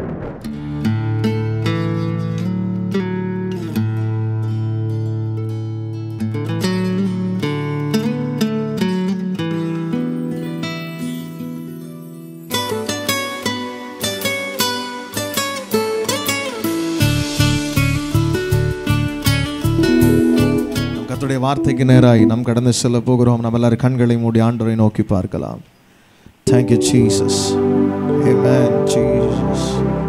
நம் கர்த்தருடைய வார்த்தைக்கு நேராய் நாம் கடந்து செல்ல போகிறோம் நம்ம எல்லாரும் கண்களை மூடி ஆண்டவரை நோக்கி பார்க்கலாம் தேங்க்யூ ஜீசஸ் Amen, Jesus.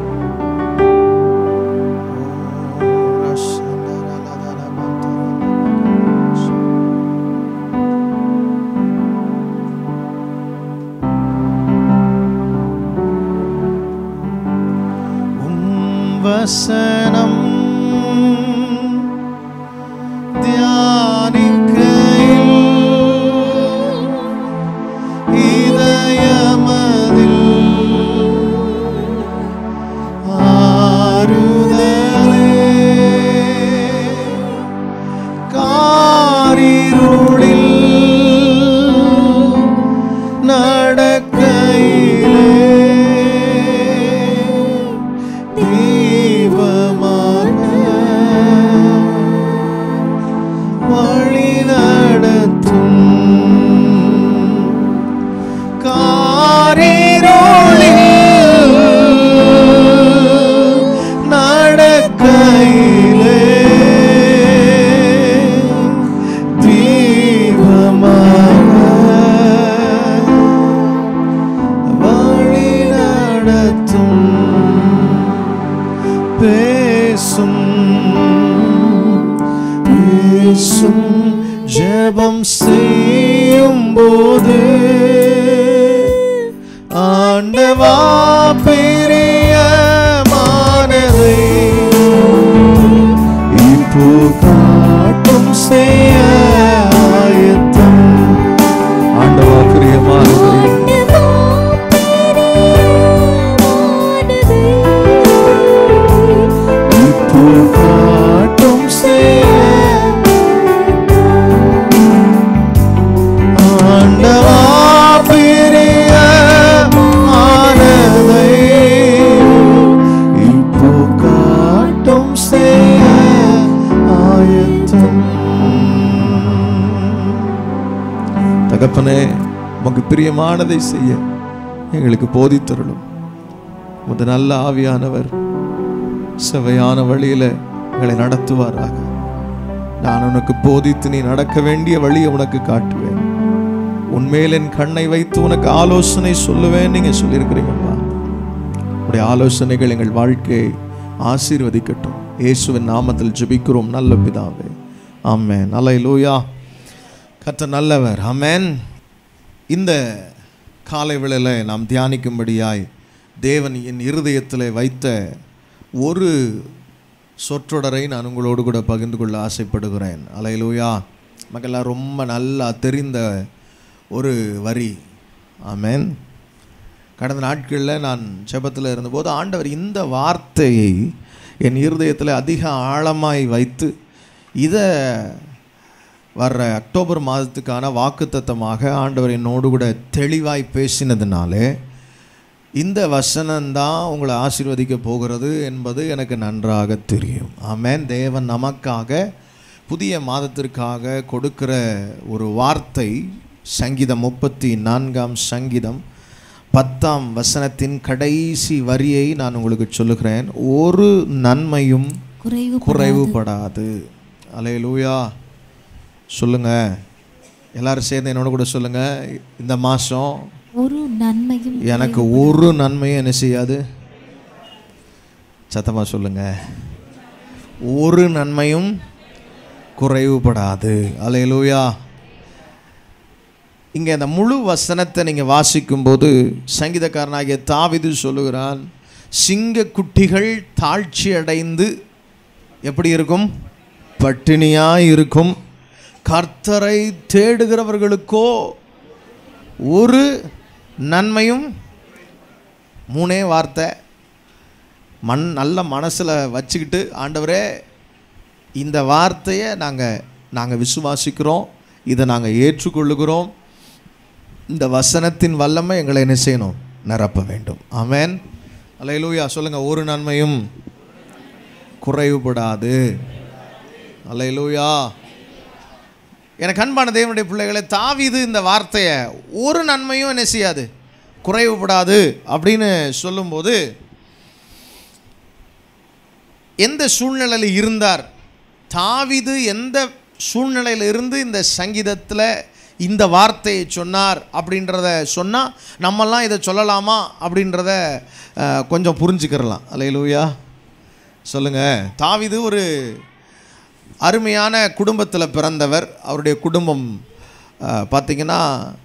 உம் வசனம் தியானிக்கையில் இதயமதில் ஆறுதலே காரிருளில் நடக்கையிலே தெய்வமாக வழி நடத்தும் காரிரோளில் நடக்கையிலே தீபமாக வழி நடத்தும் பேசும் பேசும் ஜெபம் செய்யும் போது ஆண்டவா பிரியமானதை இப்போ காட்டும் செய்ய ஆயத்தம் ஆண்டவா பிரியமானதை இப்போ காட்டும் செய்ய ஆண்டவா பிரிய ஆனதை இப்போ காட்டும் செய்ய ஆயத்தம் தகப்பனே உமக்கு பிரியமானதை செய்ய எங்களுக்கு போதித்தருளும் உமது நல்ல ஆவியானவர் செவையான வழியில எங்களை நடத்துவாராக நான் உனக்கு போதித்து நீ நடக்க வேண்டிய வழியை உனக்கு காட்டுவேன் உன்மேல் என் கண்ணை வைத்து உனக்கு ஆலோசனை சொல்லுவேன் நீங்க சொல்லியிருக்கிறீங்கப்பா உடைய ஆலோசனைகள் எங்கள் வாழ்க்கையை ஆசீர்வதிக்கட்டும் இயேசுவின் நாமத்தில் ஜெபிக்கிறோம் நல்ல பிதாவே ஆமென் அல்லேலூயா கர்த்தர் நல்லவர் ஆமென் இந்த காலை வேளையில் நாம் தியானிக்கும்படியாய் தேவன் என் இருதயத்தில் வைத்த ஒரு சொற்றொடரை நான் உங்களோடு கூட பகிர்ந்து கொள்ள ஆசைப்படுகிறேன் அலையிலூயா மக்கள்லாம் ரொம்ப நல்லா தெரிந்த ஒரு வரி ஆமென் கடந்த நாட்களில் நான் ஜெபத்தில் இருந்தபோது ஆண்டவர் இந்த வார்த்தையை என் இருதயத்தில் அதிக ஆழமாய் வைத்து இதை வர்ற அக்டோபர் மாதத்துக்கான வாக்குத்தத்தமாக ஆண்டவர் என்னோடு கூட தெளிவாய் பேசினதுனாலே இந்த வசனம்தான் உங்களை ஆசீர்வதிக்க போகிறது என்பது எனக்கு நன்றாக தெரியும் ஆமென் தேவன் நமக்காக புதிய மாதத்திற்காக கொடுக்கிற ஒரு வார்த்தை சங்கீதம் முப்பத்தி நான்காம் சங்கீதம் பத்தாம் வசனத்தின் கடைசி வரியை நான் உங்களுக்கு சொல்லுகிறேன் ஒரு நன்மையும் குறைவு குறைவுபடாது அலையலூயா சொல்லுங்க எல்லாரும் சேர்ந்து என்னோட கூட சொல்லுங்க இந்த மாதம் ஒரு நன்மையும் எனக்கு ஒரு நன்மையும் என்ன செய்யாது சத்தமா சொல்லுங்க ஒரு நன்மையும் குறைவுபடாது அலையலூயா இங்கே அந்த முழு வசனத்தை நீங்கள் வாசிக்கும்போது சங்கீதக்காரனாகிய தாவிது சொல்லுகிறான் சிங்க குட்டிகள் தாழ்ச்சி அடைந்து எப்படி இருக்கும் பட்டினியாய் இருக்கும் கர்த்தரை தேடுகிறவர்களுக்கோ ஒரு நன்மையும் மூணே வார்த்தை மண் நல்ல மனசில் வச்சுக்கிட்டு ஆண்டவரே இந்த வார்த்தையை நாங்கள் நாங்கள் விசுவாசிக்கிறோம் இதை நாங்கள் ஏற்றுக்கொள்ளுகிறோம் இந்த வசனத்தின் வல்லமை எங்களை என்ன செய்யணும் நிரப்ப வேண்டும் ஆமென் அல்லேலூயா சொல்லுங்க ஒரு நன்மையும் குறைவுபடாது அல்லேலூயா எனக்கு அன்பான தேவனுடைய பிள்ளைகளை தாவிது இந்த வார்த்தையை ஒரு நன்மையும் என்ன செய்யாது குறைவுபடாது அப்படின்னு சொல்லும்போது எந்த சூழ்நிலையில் இருந்தார் தாவிது எந்த சூழ்நிலையில் இருந்து இந்த சங்கீதத்தில் இந்த வார்த்தையை சொன்னார் அப்படின்றத சொன்னால் நம்மெல்லாம் இதை சொல்லலாமா அப்படின்றத அஹ், கொஞ்சம் புரிஞ்சுக்கிறலாம் அல்லையிலூயா சொல்லுங்கள் தாவிது ஒரு அருமையான குடும்பத்தில் பிறந்தவர் அவருடைய குடும்பம் அஹ், பார்த்திங்கன்னா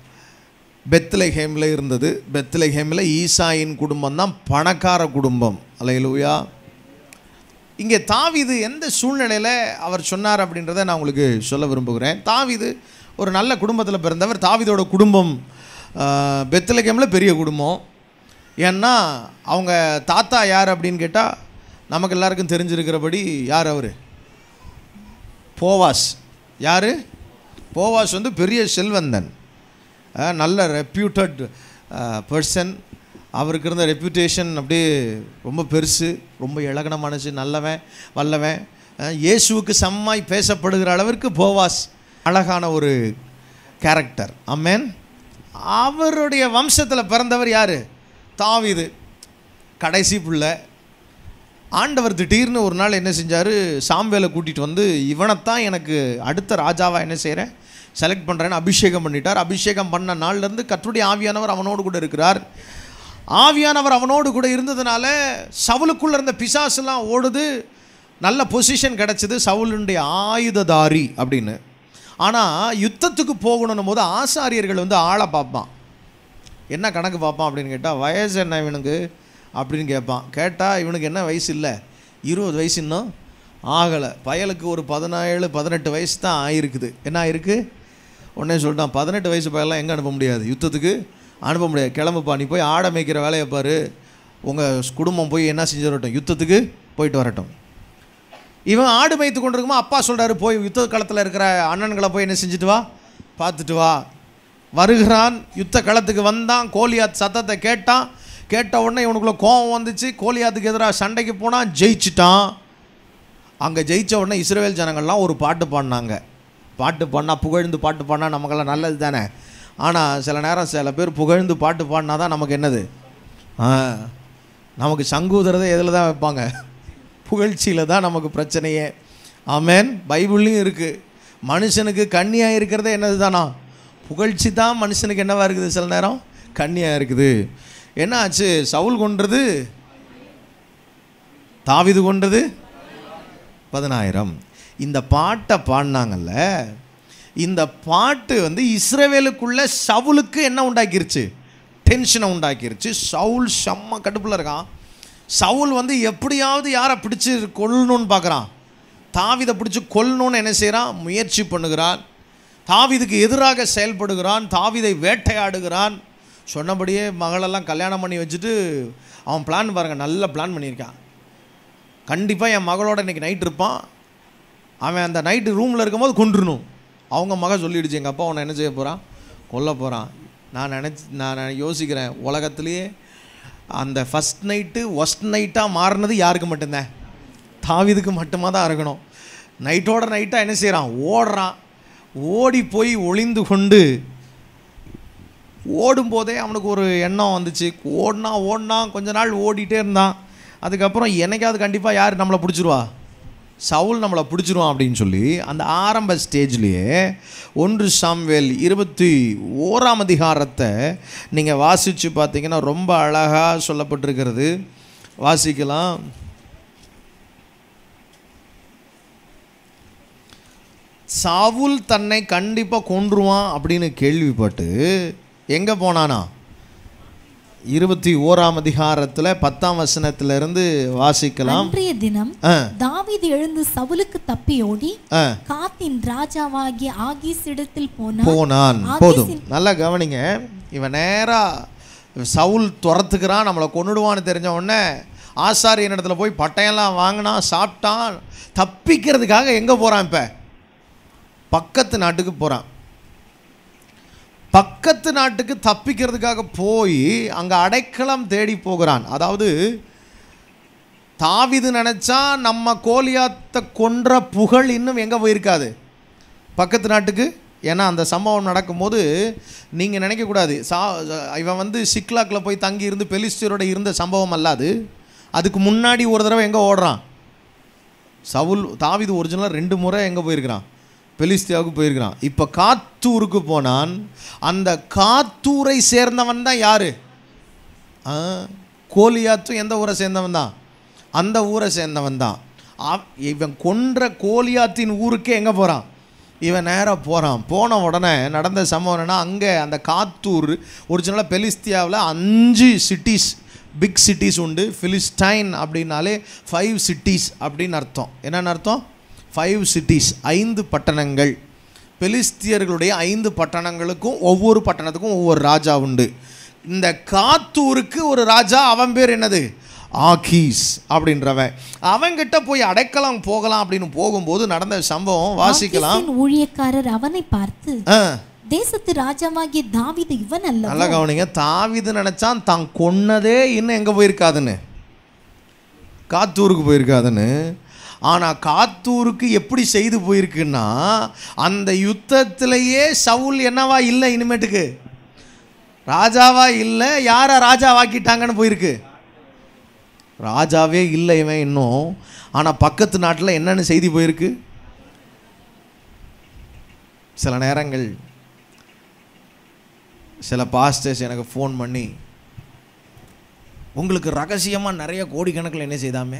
பெத்லஹேமில் இருந்தது பெத்லஹேமில் ஈசாயின் குடும்பம் தான் பணக்கார குடும்பம் அல்லையிலூயா இங்கே தாவீது எந்த சூழ்நிலையில் அவர் சொன்னார் அப்படின்றத நான் உங்களுக்கு சொல்ல விரும்புகிறேன் தாவீது ஒரு நல்ல குடும்பத்தில் பிறந்தவர் தாவீதோட குடும்பம் பெத்தலகேமில் பெரிய குடும்பம் ஏன்னா அவங்க தாத்தா யார் அப்படின்னு கேட்டால் நமக்கு எல்லாருக்கும் தெரிஞ்சிருக்கிறபடி யார் அவர் போவாஸ் யார் போவாஸ் வந்து பெரிய செல்வந்தன் அஹ், நல்ல ரெப்யூட்டட் பர்சன் அவருக்கு இருந்த ரெப்யூட்டேஷன் அப்படியே ரொம்ப பெருசு ரொம்ப இலகன மனசு நல்லவன் வல்லவன் அஹ், இயேசுவுக்கு சம்மாய் பேசப்படுகிற அளவிற்கு போவாஸ் அழகான ஒரு கேரக்டர் அம்மேன் அவருடைய வம்சத்தில் பிறந்தவர் யார் தாவீது கடைசி பிள்ளை ஆண்டவர் திடீர்னு ஒரு நாள் என்ன செஞ்சார் சாம்பேலை கூட்டிகிட்டு வந்து இவனைத்தான் எனக்கு அடுத்த ராஜாவாக என்ன செய்கிறேன் செலக்ட் பண்ணுறேன்னு அபிஷேகம் பண்ணிட்டார் அபிஷேகம் பண்ண நாள்லேருந்து கற்றுடைய ஆவியானவர் அவனோடு கூட இருக்கிறார் ஆவியானவர் அவனோடு கூட இருந்ததுனால சவுலுக்குள்ளே இருந்த பிசாசுலாம் ஓடுது நல்ல பொசிஷன் கிடச்சிது சவுலுடைய ஆயுததாரி அப்படின்னு ஆனால் யுத்தத்துக்கு போகணும் போது ஆசாரியர்கள் வந்து ஆளை பார்ப்பான் என்ன கணக்கு பார்ப்பான் அப்படின்னு கேட்டால் வயசு என்ன இவனுக்கு அப்படின்னு கேட்பான் கேட்டால் இவனுக்கு என்ன வயசு இல்லை இருபது வயசு இன்னும் ஆகலை பயலுக்கு ஒரு பதினேழு பதினெட்டு வயசு தான் ஆயிருக்குது என்ன ஆயிருக்கு உடனே சொல்லிட்டான் பதினெட்டு வயசு பயலாம் எங்கே அனுப்ப முடியாது யுத்தத்துக்கு அனுப்ப முடியாது கிளம்புப்பா நீ போய் ஆடை மேய்க்கிற வேலையை பாரு உங்கள் குடும்பம் போய் என்ன செஞ்சு வரட்டும் யுத்தத்துக்கு போயிட்டு வரட்டும் இவன் ஆடு மேய்த்து கொண்டிருக்குமா அப்பா சொல்கிறாரு போய் யுத்த களத்தில் இருக்கிற அண்ணன்களை போய் என்ன செஞ்சுட்டு வா பார்த்துட்டு வா வருகிறான் யுத்த களத்துக்கு வந்தான் கோலியாத் சத்தத்தை கேட்டான் கேட்ட உடனே இவனுக்குள்ள கோபம் வந்துச்சு கோலியாத்துக்கு எதிராக சண்டைக்கு போனான் ஜெயிச்சிட்டான் அங்கே ஜெயிச்ச உடனே இஸ்ரேல் ஜனங்கள்லாம் ஒரு பாட்டு பாடினாங்க பாட்டு பாடினா புகழ்ந்து பாட்டு பாடினா நமக்கெல்லாம் நல்லது தானே ஆனால் சில நேரம் சில பேர் புகழ்ந்து பாட்டு பாடினா தான் நமக்கு என்னது ஆ நமக்கு சங்கூதுறதை எதில் தான் வைப்பாங்க புகழ்ச்சியில் தான் நமக்கு பிரச்சனையே ஆமேன் பைபிள்லையும் இருக்குது மனுஷனுக்கு கண்ணியாக இருக்கிறதே என்னது தானா புகழ்ச்சி தான் மனுஷனுக்கு என்னவா இருக்குது சில நேரம் கண்ணியாக இருக்குது என்ன ஆச்சு சவுல் கொன்றது தாவிது கொன்றது பதினாயிரம் இந்த பாட்டை பாடினாங்கல்ல இந்த பாட்டு வந்து இஸ்ரவேலுக்குள்ள சவுலுக்கு என்ன உண்டாக்கிருச்சு டென்ஷனை உண்டாக்கிருச்சு சவுல் செம்ம கடுப்பில் இருக்கான் சவுல் வந்து எப்படியாவது யாரை பிடிச்சு கொல்லணும்னு பார்க்குறான் தாவிதை பிடிச்சு கொல்லணும்னு என்ன செய்கிறான் முயற்சி பண்ணுகிறான் தாவிதுக்கு எதிராக செயல்படுகிறான் தாவிதை வேட்டையாடுகிறான் சொன்னபடியே மகளெல்லாம் கல்யாணம் பண்ணி வச்சுட்டு அவன் பிளான் பாருங்கள் நல்ல பிளான் பண்ணியிருக்கான் கண்டிப்பாக என் மகளோட இன்றைக்கி நைட் இருப்பான் அவன் அந்த நைட்டு ரூமில் இருக்கும்போது கொண்டுருணும் அவங்க மக சொல்லிடுச்சு எங்கள் அப்பா உன்னை என்ன செய்ய போகிறான் கொல்ல போகிறான் நான் நினச்சி நான் யோசிக்கிறேன் உலகத்துலேயே அந்த ஃபஸ்ட் நைட்டு ஒஸ்ட் நைட்டாக மாறினது யாருக்கு மட்டும்தான் தாவிதுக்கு மட்டுமா தான் இருக்கணும் நைட்டோட நைட்டாக என்ன செய்கிறான் ஓடுறான் ஓடி போய் ஒளிந்து கொண்டு ஓடும்போதே அவனுக்கு ஒரு எண்ணம் வந்துச்சு ஓடினா ஓடினா கொஞ்ச நாள் ஓடிட்டே இருந்தான் அதுக்கப்புறம் என்னைக்காவது கண்டிப்பாக யார் நம்மளை பிடிச்சிருவா சவுல் நம்மளை பிடிச்சிருவான் அப்படின்னு சொல்லி அந்த ஆரம்ப ஸ்டேஜ்லேயே ஒன்று சாம்வேல் இருபத்தி ஓராம் அதிகாரத்தை நீங்கள் வாசித்து பார்த்தீங்கன்னா ரொம்ப அழகாக சொல்லப்பட்டிருக்கிறது வாசிக்கலாம் சாவுல் தன்னை கண்டிப்பாக கொன்றுவான் அப்படின்னு கேள்விப்பட்டு எங்கே போனானா இருபத்தி ஓராம் அதிகாரத்தில் பத்தாம் வசனத்திலிருந்து வாசிக்கலாம் அன்றைய தினம் ஆ தாவீது எழுந்து சவுலுக்கு தப்பி ஓடி ஆ காத்தின் ராஜாவாகிய ஆகீஸ் இடத்தில் போனான் போனான் போதும் நல்லா கவனிங்க இவன் நேரா சவுல் துரத்துக்கிறான் நம்மளை கொன்னுடுவான்னு தெரிஞ்ச உடனே ஆசாரியன் இடத்துல போய் பட்டையெல்லாம் வாங்கினான் சாப்பிட்டான் தப்பிக்கிறதுக்காக எங்கே போகிறான் இப்போ பக்கத்து நாட்டுக்கு போகிறான் பக்கத்து நாட்டுக்கு தப்பிக்கிறதுக்காக போய் அங்கே அடைக்கலம் தேடி போகிறான் அதாவது தாவிது நினச்சா நம்ம கோலியாத்தை கொன்ற புகழ் இன்னும் எங்கே போயிருக்காது பக்கத்து நாட்டுக்கு ஏன்னா அந்த சம்பவம் நடக்கும்போது நீங்கள் நினைக்கக்கூடாது சா இவன் வந்து சிக்லாக்கில் போய் தங்கி இருந்து பெலிஸ்டியரோட இருந்த சம்பவம் அல்லாது அதுக்கு முன்னாடி ஒரு தடவை எங்கே ஓடுறான் சவுல் தாவிது ஒரிஜினலாக ரெண்டு முறை எங்கே போயிருக்கிறான் பெலிஸ்தியாவுக்கு போயிருக்கிறான் இப்போ காத்தூருக்கு போனான் அந்த காத்தூரை சேர்ந்தவன் தான் யார் கோலியாத்தும் எந்த ஊரை சேர்ந்தவன் தான் அந்த ஊரை சேர்ந்தவன் தான் அவ- இவன் கொன்ற கோலியாத்தின் ஊருக்கே எங்கே போகிறான் இவன் நேராக போகிறான் போன உடனே நடந்த சம்பவம் என்னன்னா அங்கே அந்த காத்தூர் ஒரிஜினலாக பெலிஸ்தியாவில் அஞ்சு சிட்டிஸ் பிக் சிட்டிஸ் உண்டு ஃபிலிஸ்டைன் அப்படின்னாலே ஃபைவ் சிட்டிஸ் அப்படின்னு அர்த்தம் என்னென்னு அர்த்தம் ஃபைவ் சிட்டிஸ் ஐந்து பட்டணங்கள் பெலிஸ்தியர்களுடைய ஐந்து பட்டணங்களுக்கும் ஒவ்வொரு பட்டணத்துக்கும் ஒவ்வொரு ராஜா உண்டு இந்த காத்தூருக்கு ஒரு ராஜா அவன் பேர் என்னது ஆகீஸ் அப்படின்றவன் அவன்கிட்ட போய் அடைக்கலம் போகலாம் அப்படின்னு போகும்போது நடந்த சம்பவம் வாசிக்கலாம் ஆகீசின் ஊழியக்காரர் அவனை பார்த்து ஆ, தேசத்து ராஜாவாகிய தாவீது இவன் அல்ல நல்லா கவனிங்க தாவிது நினைச்சான் தான் கொன்னதே இன்னும் எங்கே போயிருக்காதுன்னு காத்தூருக்கு போயிருக்காதுன்னு ஆனால் காத்தூருக்கு எப்படி செய்து போயிருக்குன்னா அந்த யுத்தத்திலேயே சவுல் என்னவா இல்லை இனிமேட்டுக்கு ராஜாவா இல்லை யாரை ராஜாவாக்கிட்டாங்கன்னு போயிருக்கு ராஜாவே இல்லை இவன் இன்னும் ஆனால் பக்கத்து நாட்டில் என்னென்னு செய்தி போயிருக்கு சில நேரங்கள் சில பாஸ்டர்ஸ் எனக்கு ஃபோன் பண்ணி உங்களுக்கு ரகசியமாக நிறைய கோடிக்கணக்கில் என்ன செய்தாமே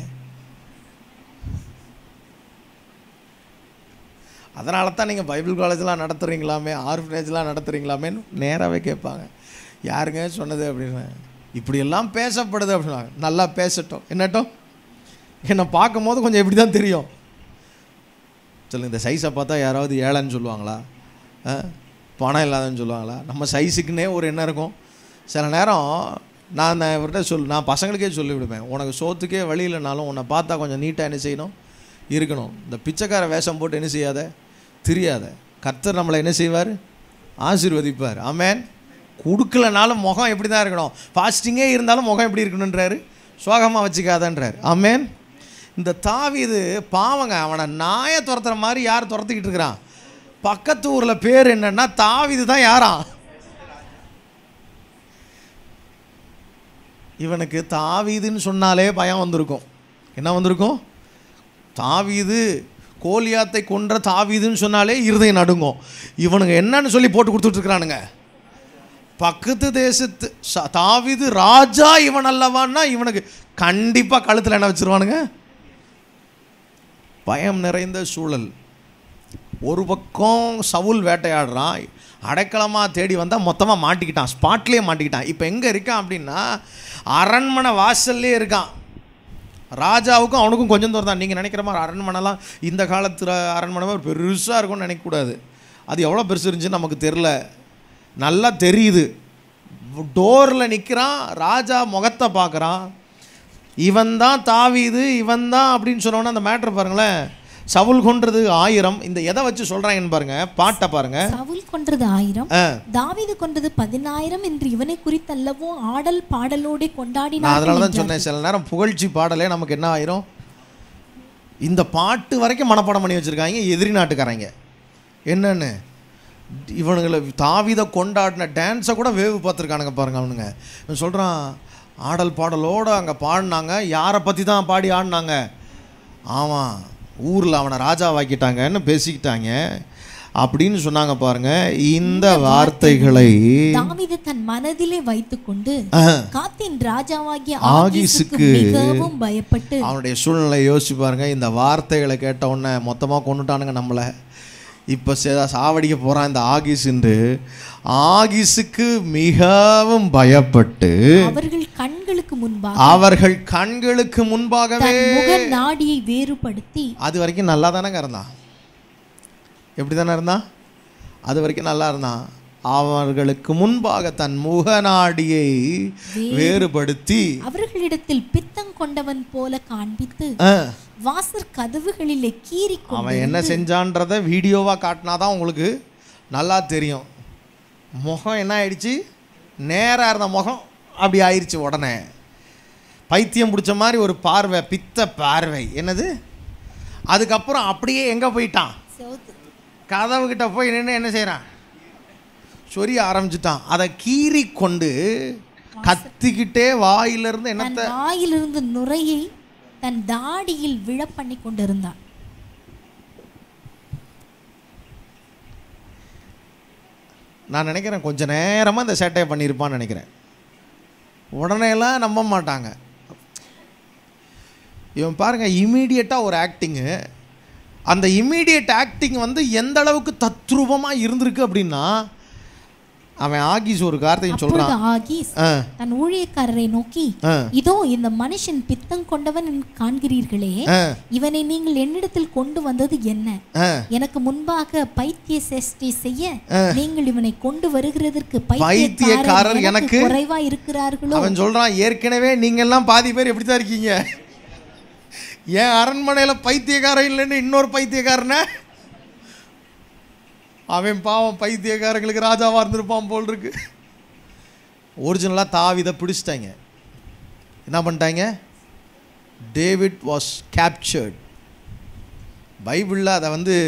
அதனால தான் நீங்கள் பைபிள் காலேஜ்லாம் நடத்துகிறீங்களாமே ஆர்ஃபனேஜ்லாம் நடத்துகிறீங்களாமேன்னு நேராகவே கேட்பாங்க யாருங்க சொன்னது அப்படின்னு இப்படியெல்லாம் பேசப்படுது அப்படின்னா நல்லா பேசட்டும் என்னட்டும் என்னை பார்க்கும்போது கொஞ்சம் இப்படி தான் தெரியும் சொல்லுங்க இந்த சைஸை பார்த்தா யாராவது ஏழைன்னு சொல்லுவாங்களா ஆ? பணம் இல்லாதன்னு சொல்லுவாங்களா நம்ம சைஸுக்குன்னே ஒரு எண்ணம் இருக்கும் சில நேரம் நான் நான் இவர்கிட்ட சொல் நான் பசங்களுக்கே சொல்லிவிடுவேன் உனக்கு சோத்துக்கே வழி இல்லைனாலும் உன்னை பார்த்தா கொஞ்சம் நீட்டாக என்ன செய்யணும் இருக்கணும் இந்த பிச்சைக்கார வேஷம் போட்டு என்ன செய்யாத தெரியாத கர்த்தர் நம்மளை என்ன செய்வார் ஆசீர்வதிப்பார் ஆமென் கொடுக்கலனாலும் முகம் எப்படி தான் இருக்கணும் ஃபாஸ்டிங்கே இருந்தாலும் முகம் எப்படி இருக்கணுன்றாரு சோகமாக வச்சுக்காதன்றார் ஆமென் இந்த தாவீது பாவங்க அவனை நாயை துரத்துற மாதிரி யார் துரத்திக்கிட்டு இருக்கிறான் பக்கத்து ஊரில் பேர் என்னன்னா தாவீது தான் யாரா இவனுக்கு தாவீதுன்னு சொன்னாலே பயம் வந்திருக்கும் என்ன வந்திருக்கும் தாவீது கோலியாத்தை கொன்ற தாவீதுன்னு சொன்னாலே இருதயம் நடுங்கும் இவனுங்க என்னன்னு சொல்லி போட்டு கொடுத்துட்டு இருக்கிறானுங்க பக்கத்து தேசத்து ச- தாவீது ராஜா இவன் அல்லவான்னா இவனுக்கு கண்டிப்பாக கழுத்தில் என்ன வச்சிருவானுங்க பயம் நிறைந்த சூழல் ஒரு பக்கம் சவுல் வேட்டையாடுறான் அடைக்கலமாக தேடி வந்தால் மொத்தமாக மாட்டிக்கிட்டான் ஸ்பாட்லேயே மாட்டிக்கிட்டான் இப்போ எங்கே இருக்கான் அப்படின்னா அரண்மனை வாசல்லே இருக்கான் ராஜாவுக்கும் அவனுக்கும் கொஞ்சம் தூரம் தான் நீங்கள் நினைக்கிற மாதிரி அரண்மனைலாம் இந்த காலத்து ர- அரண்மனை மாதிரி பெருசாக இருக்கும்னு நினைக்கக்கூடாது அது எவ்வளோ பெருசு இருந்துச்சுன்னு நமக்கு தெரில நல்லா தெரியுது டோரில் நிற்கிறான் ராஜா முகத்தை பார்க்குறான் இவன் தான் தாவீது இவன் தான் அப்படின்னு சொன்னோன்னா அந்த மேட்ரு பாருங்களேன் சவுல் கொன்றது ஆயிரம் இந்த எதை வச்சு சொல்கிறாங்கன்னு பாருங்க பாட்டை பாருங்க சவுல் கொன்றது ஆயிரம் ஆ தாவீது கொன்றது பதினாயிரம் என்று இவனை குறித்தல்லவோ ஆடல் பாடலோடு நான் அதனால தான் கொண்டாடினார்கள் சொன்னேன் சில நேரம் புகழ்ச்சி பாடலே நமக்கு என்ன ஆயிரும் இந்த பாட்டு வரைக்கும் மனப்பாடம் பண்ணி வச்சுருக்காங்க எதிரி நாட்டுக்காரங்க என்னன்னு இவனுங்களை தாவித கொண்டாடின டான்ஸை கூட வேவு பார்த்துருக்கானுங்க பாருங்க அவனுங்க இவன் சொல்கிறான் ஆடல் பாடலோடு அங்கே பாடினாங்க யாரை பற்றி தான் பாடி ஆடினாங்க ஆமாம் ஊரில் அவனை ராஜாவாக்கிட்டாங்கன்னு பேசிக்கிட்டாங்க அப்படின்னு சொன்னாங்க பாருங்க இந்த வார்த்தைகளை தாவீது தன் மனதிலே வைத்துக்கொண்டு ஆ, காத்தின் ராஜாவாகிய ஆகீசுக்கு ஆகீசுக்கு மிகவும் பயப்பட்டு அவனுடைய சூழ்நிலை யோசிச்சு பாருங்க இந்த வார்த்தைகளை கேட்ட உடனே மொத்தமாக கொண்டுட்டானுங்க நம்மளை இப்போ சாவடிக்க போகிறான் இந்த ஆகிஸ்ன்று ஆகிஸுக்கு மிகவும் பயப்பட்டு அவர்கள் கண்களுக்கு முன்பாக அவர்கள் கண்களுக்கு முன்பாகவே தன் முக நாடியை வேறுபடுத்தி அது வரைக்கும் நல்லா தானங்க இருந்தான் எப்படி தானே இருந்தான் அது வரைக்கும் நல்லா இருந்தான் அவர்களுக்கு முன்பாக தன் முகநாடியை வேறுபடுத்தி அவர்களிடத்தில் பித்தம் கொண்டவன் போல காண்பித்து ஆ, வாசற் கதவுகளிலே கீறி அவன் என்ன செஞ்சான்றத வீடியோவாக காட்டினாதான் உங்களுக்கு நல்லா தெரியும் முகம் என்ன ஆயிடுச்சு நேராக இருந்த முகம் அப்படி ஆயிடுச்சு உடனே பைத்தியம் பிடிச்ச மாதிரி ஒரு பார்வை பித்த பார்வை என்னது அதுக்கப்புறம் அப்படியே எங்கே போயிட்டான் செவுத்து கதவு கிட்ட போய் நின்று என்ன செய்கிறான் சொரிய ஆரம்பிச்சிட்டான் அதை கீறி கொண்டு கத்திக்கிட்டே வாயிலிருந்து தன் என்னத்தை வாயிலிருந்து நுரையை தன் தாடியில் விழ பண்ணி கொண்டிருந்தான் நான் நினைக்கிறேன் கொஞ்ச நேரமாக இந்த சேட்டையை பண்ணியிருப்பான்னு நினைக்கிறேன் உடனேலாம் நம்ப மாட்டாங்க இவன் பாருங்க இமீடியட்டாக ஒரு ஆக்டிங்கு அந்த இமீடியட் ஆக்டிங் வந்து எந்த அளவுக்கு தத்ரூபமாக இருந்திருக்கு அப்படின்னா அவன் ஆகிஸ் ஒரு கார்த்தையும் அப்பொழுது சொல்கிறான் ஆகீஸ் ஆ தன் ஊழியக்காரரை நோக்கி ஆ இதோ இந்த மனுஷன் பித்தம் கொண்டவன் என்று காண்கிறீர்களே ஆ இவனை நீங்கள் என்னிடத்தில் கொண்டு வந்தது என்ன ஆ எனக்கு முன்பாக பைத்திய சேஷ்டை செய்ய ஆ. நீங்கள் இவனை கொண்டு வருகிறதற்கு பைத்தியக்காரர் பைத்தியக்காரர் எனக்கு எனக்கு குறைவா இருக்கிறார்களோ அவன் சொல்கிறான் ஏற்கனவே நீங்கள்லாம் பாதி பேர் எப்படி தான் இருக்கீங்க என் அரண்மனையில் பைத்தியக்காரன் இல்லைன்னு இன்னொரு பைத்தியக்காரனை அவன் பாவம் பைத்தியக்காரங்களுக்கு ராஜாவாக இருந்திருப்பான் போல் இருக்கு ஒரிஜினலாக தாவிதை பிடிச்சிட்டாங்க என்ன பண்ணிட்டாங்க டேவிட் வாஸ் கேப்சர்ட் பைபிளில் அதை வந்து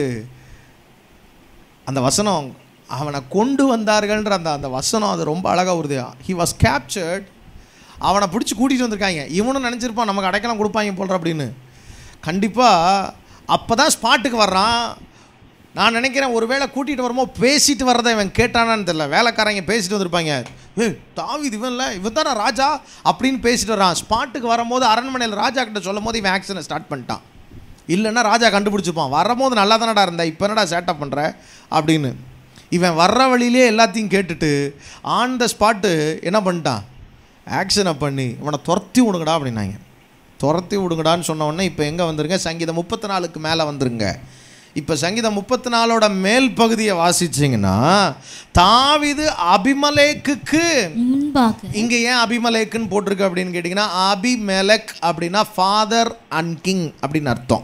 அந்த வசனம் அவனை கொண்டு வந்தார்கள்ன்ற அந்த அந்த வசனம் அது ரொம்ப அழகாக வருது ஹி வாஸ் கேப்சர்ட் அவனை பிடிச்சி கூட்டிகிட்டு வந்திருக்காங்க இவனும் நினச்சிருப்பான் நமக்கு அடைக்கலம் கொடுப்பாங்க போல்ற அப்படின்னு கண்டிப்பாக அப்போ தான் ஸ்பாட்டுக்கு வர்றான் நான் நினைக்கிறேன் ஒருவேளை கூட்டிகிட்டு வரும்போது பேசிட்டு வர்றதை இவன் கேட்டானான்னு தெரியல வேலைக்காரங்க பேசிட்டு வந்திருப்பாங்க ஏய் தாவிது இவன்ல இவன் தானே ராஜா அப்படின்னு பேசிட்டு வர்றான் ஸ்பாட்டுக்கு வரும்போது அரண்மனையில் ராஜா கிட்ட சொல்லும் போது இவன் ஆக்ஷனை ஸ்டார்ட் பண்ணிட்டான் இல்லைன்னா ராஜா கண்டுபிடிச்சிப்பான் வரும்போது நல்லா தானடா இருந்த இப்போ என்னடா சேட்டப் பண்ணுற அப்படின்னு இவன் வர்ற வழியிலே எல்லாத்தையும் கேட்டுட்டு ஆன் த ஸ்பாட்டு என்ன பண்ணிட்டான் ஆக்ஷனை பண்ணி இவனை துரத்தி விடுங்கடா அப்படின்னாங்க துரத்தி விடுங்கடான்னு சொன்ன உடனே இப்போ எங்கே வந்துருங்க சங்கீதம் முப்பத்தி நாலுக்கு மேலே வந்துருங்க இப்போ சங்கீதம் முப்பத்தி நாலோட மேல் பகுதியை வாசிச்சிங்கன்னா தாவிது அபிமலேக்குக்கு முன்பாக இங்க ஏன் அபிமலேக்குன்னு போட்டிருக்கு அப்படின்னு கேட்டிங்கன்னா அபிமெலக் அப்படின்னா ஃபாதர் அண்ட் கிங் அப்படின்னு அர்த்தம்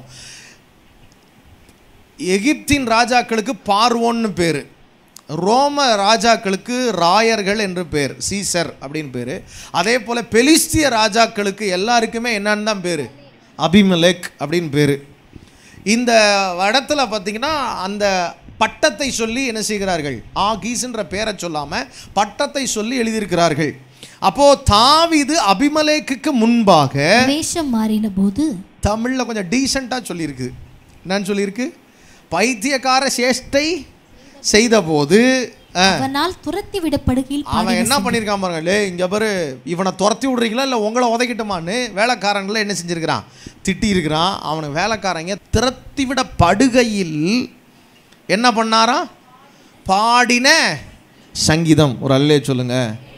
எகிப்தின் ராஜாக்களுக்கு பார்வோன்னு பேர் ரோம ராஜாக்களுக்கு ராயர்கள் என்று பேர் சீசர் அப்படின்னு பேர் அதே போல் பெலிஸ்திய ராஜாக்களுக்கு எல்லாருக்குமே என்னன்னு தான் பேர் அபிமெலெக் அப்படின்னு பேர் இந்த இடத்துல பார்த்தீங்கன்னா அந்த பட்டத்தை சொல்லி என்ன செய்கிறார்கள் ஆகீஸ்ன்ற பேரை சொல்லாமல் பட்டத்தை சொல்லி எழுதியிருக்கிறார்கள் அப்போது தாவீது அபிமலேக்குக்கு முன்பாக வேஷம் மாறின போது தமிழில் கொஞ்சம் டீசெண்டாக சொல்லியிருக்கு என்னன்னு சொல்லியிருக்கு பைத்தியக்கார சேஷ்டை செய்தபோது ஆ, அவனால் துரத்தி விடப்படுகையில் அவன் என்ன பண்ணியிருக்கான் பாருங்க லே இங்கே பாரு இவனை துரத்தி விட்றீங்களா இல்லை உங்களை உதைக்கிட்டுமான்னு வேலைக்காரங்களை என்ன செஞ்சுருக்கிறான் திட்டி இருக்கிறான் அவனுக்கு வேலைக்காரங்க திரத்தி விட படுகையில் என்ன பண்ணாராம் பாடின சங்கீதம் ஒரு அல்லே சொல்லுங்க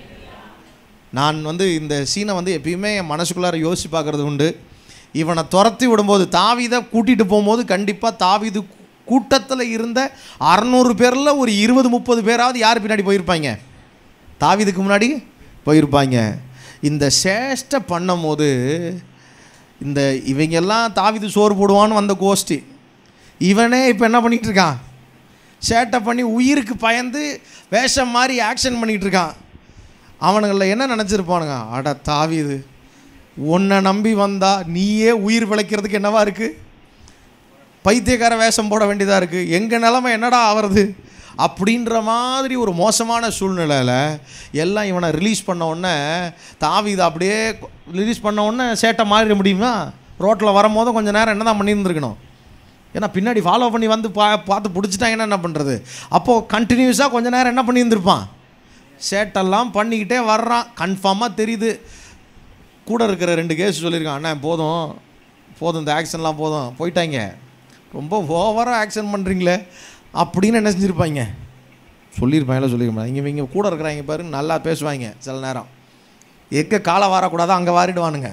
நான் வந்து இந்த சீனை வந்து எப்பயுமே என் மனசுக்குள்ளார யோசிச்சு பார்க்கறது உண்டு இவனை துரத்தி விடும்போது தாவீதை கூட்டிகிட்டு போகும்போது கண்டிப்பாக தாவீது கூட்டத்தில் இருந்த அறநூறு பேரில் ஒரு இருபது முப்பது பேராவது யார் பின்னாடி போயிருப்பாங்க தாவீதுக்கு முன்னாடி போயிருப்பாங்க இந்த சேஷ்டை பண்ணும்போது இந்த இவங்கெல்லாம் தாவீது சோறு போடுவான்னு வந்த கோஷ்டி இவனே இப்போ என்ன பண்ணிகிட்டு இருக்கான் சேட்டை பண்ணி உயிருக்கு பயந்து வேஷம் மாதிரி ஆக்ஷன் பண்ணிகிட்டு இருக்கான் அவனுங்களில் என்ன நினச்சிருப்பானுங்க அட தாவிது உன்னை நம்பி வந்தா நீயே உயிர் பிழைக்கிறதுக்கு என்னவா இருக்குது பைத்தியக்கார வேஷம் போட வேண்டியதாக இருக்குது எங்கள் நிலமை என்னடா ஆவறது அப்படின்ற மாதிரி ஒரு மோசமான சூழ்நிலையில் எல்லாம் இவனை ரிலீஸ் பண்ண உடனே தாவிது அப்படியே ரிலீஸ் பண்ண உடனே சேட்டை மாறிட முடியுமா ரோட்டில் வரும்போதும் கொஞ்சம் நேரம் என்ன தான் பண்ணியிருந்துருக்கணும் ஏன்னா பின்னாடி ஃபாலோ பண்ணி வந்து பா பார்த்து பிடிச்சிட்டாங்கன்னா என்ன பண்ணுறது அப்போது கண்டினியூஸாக கொஞ்ச நேரம் என்ன பண்ணியிருந்திருப்பான் சேட்டெல்லாம் பண்ணிக்கிட்டே வர்றான் கன்ஃபார்மாக தெரியுது கூட இருக்கிற ரெண்டு கேஸ் சொல்லியிருக்கான் அண்ணா போதும் போதும் இந்த ஆக்ஷன்லாம் போதும் போயிட்டாங்க ரொம்ப ஓவராக ஆக்ஷன் பண்ணுறீங்களே அப்படின்னு என்ன செஞ்சுருப்பாங்க சொல்லியிருப்பாங்களே சொல்லியிருப்பாங்க இங்கே இவங்க கூட இருக்கிறாங்க பாருங்க நல்லா பேசுவாங்க சில நேரம் எங்கே காலை வாரக்கூடாதோ அங்கே வாரிடுவானுங்க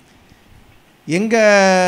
எங்கே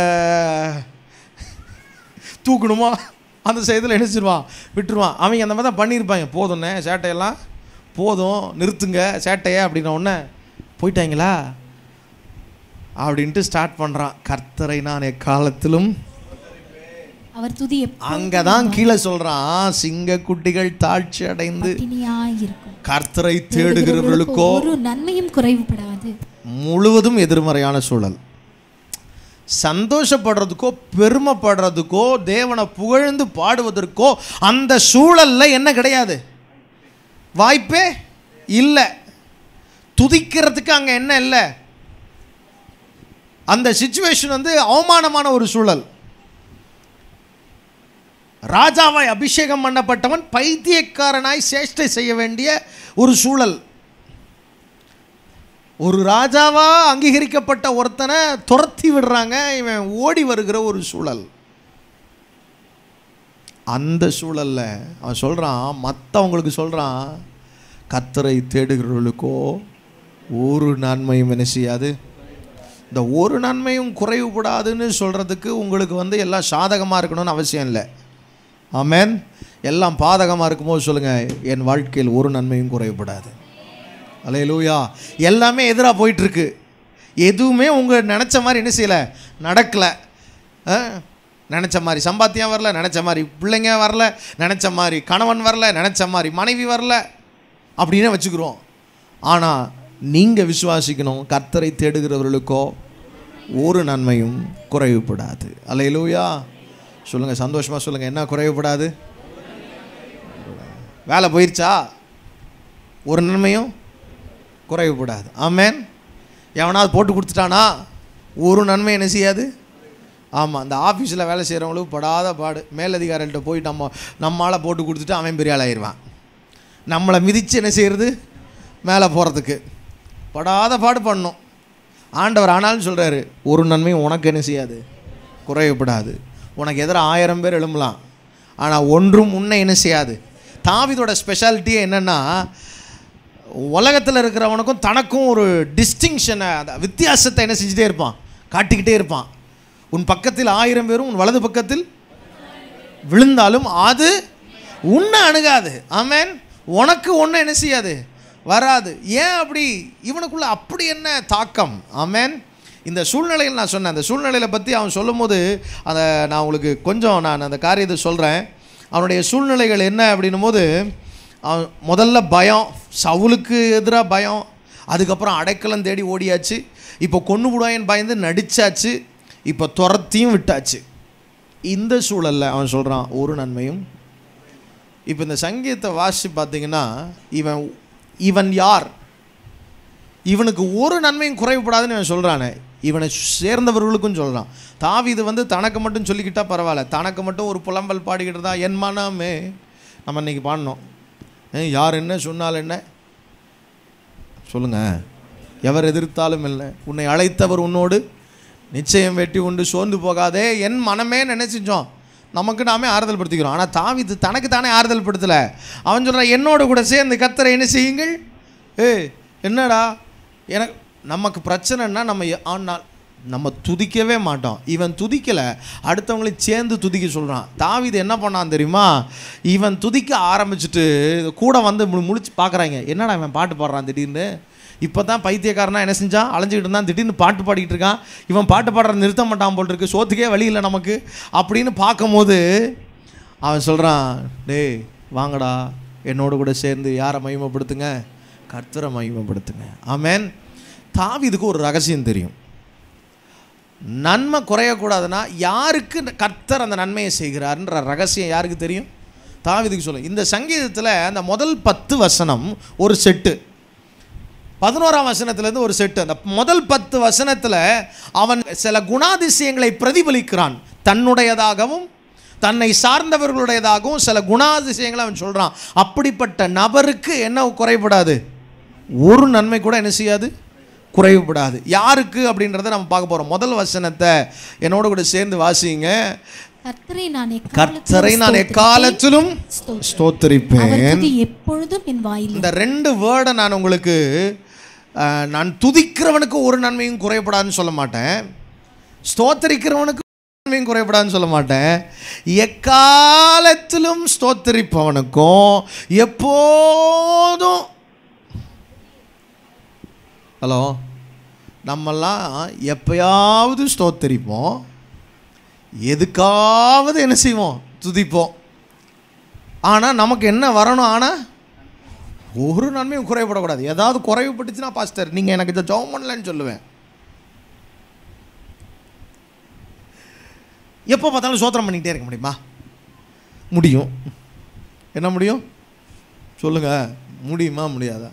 தூக்கணுமோ அந்த செய்தியில் நினச்சிருவான் விட்டுருவான் அவங்க அந்த மாதிரி தான் பண்ணியிருப்பாங்க போதும்ண்ணே சேட்டையெல்லாம் போதும் நிறுத்துங்க சேட்டையை அப்படின்ன உடனே போயிட்டாங்களா அப்படின்ட்டு ஸ்டார்ட் பண்ணுறான் கர்த்தரை நான் எக்காலத்திலும் அவர் துதி எப்ப- அங்கதான் கீழே சொல்றான் சிங்க குட்டிகள் தாழ்ச்சி அடைந்து பட்டினியாயிருக்கும் கர்த்தரை தேடுகிறவர்களுக்கோ ஒரு நன்மையும் குறைவுபடாது முழுவதும் எதிர்மறையான சூழல் சந்தோஷப்படுறதுக்கோ பெருமைப்படுறதுக்கோ தேவனை புகழ்ந்து பாடுவதற்கோ அந்த சூழல்ல என்ன கிடையாது வாய்ப்பே இல்லை துதிக்கிறதுக்கு அங்க என்ன இல்லை அந்த சுச்சுவேஷன் வந்து அவமானமான ஒரு சூழல் ராஜாவாய் அபிஷேகம் பண்ணப்பட்டவன் பைத்தியக்காரனாய் சேஷ்டை செய்ய வேண்டிய ஒரு சூழல் ஒரு ராஜாவா அங்கீகரிக்கப்பட்ட ஒருத்தனை துரத்தி விடுறாங்க இவன் ஓடி வருகிற ஒரு சூழல் அந்த சூழல்ல அவன் சொல்றான் மற்றவங்களுக்கு சொல்றான் கத்தரை தேடுகிறவர்களுக்கோ ஒரு நன்மையும் என்ன செய்யாது இந்த ஒரு நன்மையும் குறைவுபடாதுன்னு சொல்கிறதுக்கு உங்களுக்கு வந்து எல்லாம் சாதகமாக இருக்கணும்னு அவசியம் இல்லை ஆமென் எல்லாம் பாதகமாக இருக்கும்போது சொல்லுங்கள் என் வாழ்க்கையில் ஒரு நன்மையும் குறைவுபடாது அலையலூயா எல்லாமே எதிராக போயிட்டுருக்கு எதுவுமே உங்கள் நினச்ச மாதிரி என்ன செய்யலை நடக்கலை நினச்ச மாதிரி சம்பாத்தியம் வரல நினச்ச மாதிரி பிள்ளைங்க வரல நினச்ச மாதிரி கணவன் வரல நினச்ச மாதிரி மனைவி வரல அப்படின்னு வச்சுக்கிறோம் ஆனால் நீங்கள் விசுவாசிக்கணும் கர்த்தரை தேடுகிறவர்களுக்கோ ஒரு நன்மையும் குறைவுபடாது அலையலூயா சொல்லுங்கள் சந்தோஷமாக சொல்லுங்கள் என்ன குறைவுபடாது வேலை போயிருச்சா ஒரு நன்மையும் குறைவுபடாது ஆமேன் எவனாவது போட்டு கொடுத்துட்டானா ஒரு நன்மை என்ன செய்யாது ஆமாம் அந்த ஆஃபீஸில் வேலை செய்கிறவங்களுக்கு படாத பாடு மேலதிகாரிகள்ட்ட போய் நம்ம நம்மளால் போட்டு கொடுத்துட்டு அவன் பெரிய ஆள் ஆயிடுவான் நம்மளை மிதித்து என்ன செய்கிறது மேலே போகிறதுக்கு படாத பாடு பண்ணணும் ஆண்டவர் ஆனாலும் சொல்கிறாரு ஒரு நன்மையும் உனக்கு என்ன செய்யாது குறைவுபடாது உனக்கு எதிராக ஆயிரம் பேர் எழும்பலாம் ஆனால் ஒன்றும் உன்னை என்ன செய்யாது தாவிதோட ஸ்பெஷாலிட்டியே என்னென்னா உலகத்தில் இருக்கிறவனுக்கும் தனக்கும் ஒரு டிஸ்டிங்ஷனை அந்த வித்தியாசத்தை என்ன செஞ்சுட்டே இருப்பான் காட்டிக்கிட்டே இருப்பான் உன் பக்கத்தில் ஆயிரம் பேரும் உன் வலது பக்கத்தில் விழுந்தாலும் அது உன்னை அணுகாது ஆமேன் உனக்கு ஒன்றும் என்ன செய்யாது வராது ஏன் அப்படி இவனுக்குள்ள அப்படி என்ன தாக்கம் ஆமேன் இந்த சூழ்நிலையில் நான் சொன்னேன் அந்த சூழ்நிலையை பற்றி அவன் சொல்லும்போது அதை நான் உங்களுக்கு கொஞ்சம் நான் அந்த காரியத்தை சொல்கிறேன் அவனுடைய சூழ்நிலைகள் என்ன அப்படின்னும் போது அவன் முதல்ல பயம் சவுலுக்கு எதிராக பயம் அதுக்கப்புறம் அடைக்கலம் தேடி ஓடியாச்சு இப்போ கொண்டு விடுவாயன்னு பயந்து நடிச்சாச்சு இப்போ துரத்தியும் விட்டாச்சு இந்த சூழலில் அவன் சொல்கிறான் ஒரு நன்மையும் இப்போ இந்த சங்கீதத்தை வாசி பார்த்தீங்கன்னா இவன் இவன் யார் இவனுக்கு ஒரு நன்மையும் குறைவுபடாதுன்னு இவன் சொல்கிறானே இவனை சேர்ந்தவர்களுக்கும் சொல்கிறான் தாவீது வந்து தனக்கு மட்டும் சொல்லிக்கிட்டா பரவாயில்ல தனக்கு மட்டும் ஒரு புலம்பல் பாடிக்கிட்டு தான் என் மனமே நம்ம இன்னைக்கு பாடினோம் ஏய், யார் என்ன சொன்னால் என்ன சொல்லுங்க எவர் எதிர்த்தாலும் இல்லை உன்னை அழைத்தவர் உன்னோடு நிச்சயம் வெட்டி உண்டு சோர்ந்து போகாதே என் மனமே நினைச்சிச்சோம் நமக்கு நாமே ஆறுதல் படுத்திக்கிறோம் ஆனால் தாவிது தனக்கு தானே ஆறுதல் படுத்தலை அவன் சொல்கிறான் என்னோட கூட சேர்ந்து கத்தரை என்ன செய்யுங்கள் ஏய் என்னடா எனக்கு நமக்கு பிரச்சனைன்னா நம்ம எ- ஆனால் நம்ம துதிக்கவே மாட்டோம் இவன் துதிக்கலை அடுத்தவங்களை சேர்ந்து துதிக்க சொல்கிறான் தாவிது என்ன பண்ணான் தெரியுமா இவன் துதிக்க ஆரம்பிச்சுட்டு கூட வந்து மு முழிச்சு பார்க்குறாங்க என்னடா இவன் பாட்டு பாடுறான் திடீர்னு இப்போ தான் பைத்தியக்காரனா என்ன செஞ்சான் அலைஞ்சிக்கிட்டு இருந்தான் திடீர்னு பாட்டு பாடிக்கிட்டு இருக்கான் இவன் பாட்டு பாடுற நிறுத்த மாட்டான் போல் இருக்கு சோத்துக்கே வழி இல்லை நமக்கு அப்படின்னு பார்க்கும்போது அவன் சொல்கிறான் டேய் வாங்கடா என்னோட கூட சேர்ந்து யாரை மகிமைப்படுத்துங்க கர்த்தரை மகிமைப்படுத்துங்க ஆமென் தாவீதுக்கு ஒரு ரகசியம் தெரியும் நன்மை குறையக்கூடாதுன்னா யாருக்கு இந்த கர்த்தர் அந்த நன்மையை செய்கிறாருன்ற ரகசியம் யாருக்கு தெரியும் தாவீதுக்கு சொல்லும் இந்த சங்கீதத்தில் அந்த முதல் பத்து வசனம் ஒரு செட்டு பதினோராம் வசனத்துலேருந்து ஒரு செட்டு அந்த முதல் பத்து வசனத்தில் அவன் சில குணாதிசயங்களை பிரதிபலிக்கிறான் தன்னுடையதாகவும் தன்னை சார்ந்தவர்களுடையதாகவும் சில குணாதிசயங்களை அவன் சொல்கிறான் அப்படிப்பட்ட நபருக்கு என்ன குறைபடாது ஒரு நன்மை கூட என்ன செய்யாது குறைவுபடாது யாருக்கு அப்படின்றத நம்ம பார்க்க போகிறோம் முதல் வசனத்தை என்னோட கூட சேர்ந்து வாசிங்க கர்த்தரை நான் கர்த்தரை நான் எக்காலத்திலும் ஸ்தோத்திரிப்பேன். ஸ்தோத்தரிப்பேன் அவர் துதி எப்பொழுதும் என் வாயில் இந்த ரெண்டு வேர்டை நான் உங்களுக்கு அஹ், நான் துதிக்கிறவனுக்கு ஒரு நன்மையும் குறைபடாதுன்னு சொல்ல மாட்டேன் ஸ்தோத்தரிக்கிறவனுக்கு ஒரு நன்மையும் குறைபடாதுன்னு சொல்ல மாட்டேன் எக்காலத்திலும் ஸ்தோத்தரிப்பவனுக்கும் எப்போதும் ஹலோ நம்மெல்லாம் எப்பயாவது ஸ்தோத்தரிப்போம் எதுக்காவது என்ன செய்வோம் துதிப்போம் ஆனால் நமக்கு என்ன வரணும் ஆனால் ஒரு நன்மையும் குறைபடக்கூடாது ஏதாவது குறைவுபட்டுச்சுன்னா பாஸ்டர் நீங்கள் எனக்கு இதை ஜெபம் பண்ணலன்னு சொல்லுவேன் எப்போ பார்த்தாலும் சோத்திரம் பண்ணிக்கிட்டே இருக்க முடியுமா முடியும் என்ன முடியும் சொல்லுங்க முடியுமா முடியாதா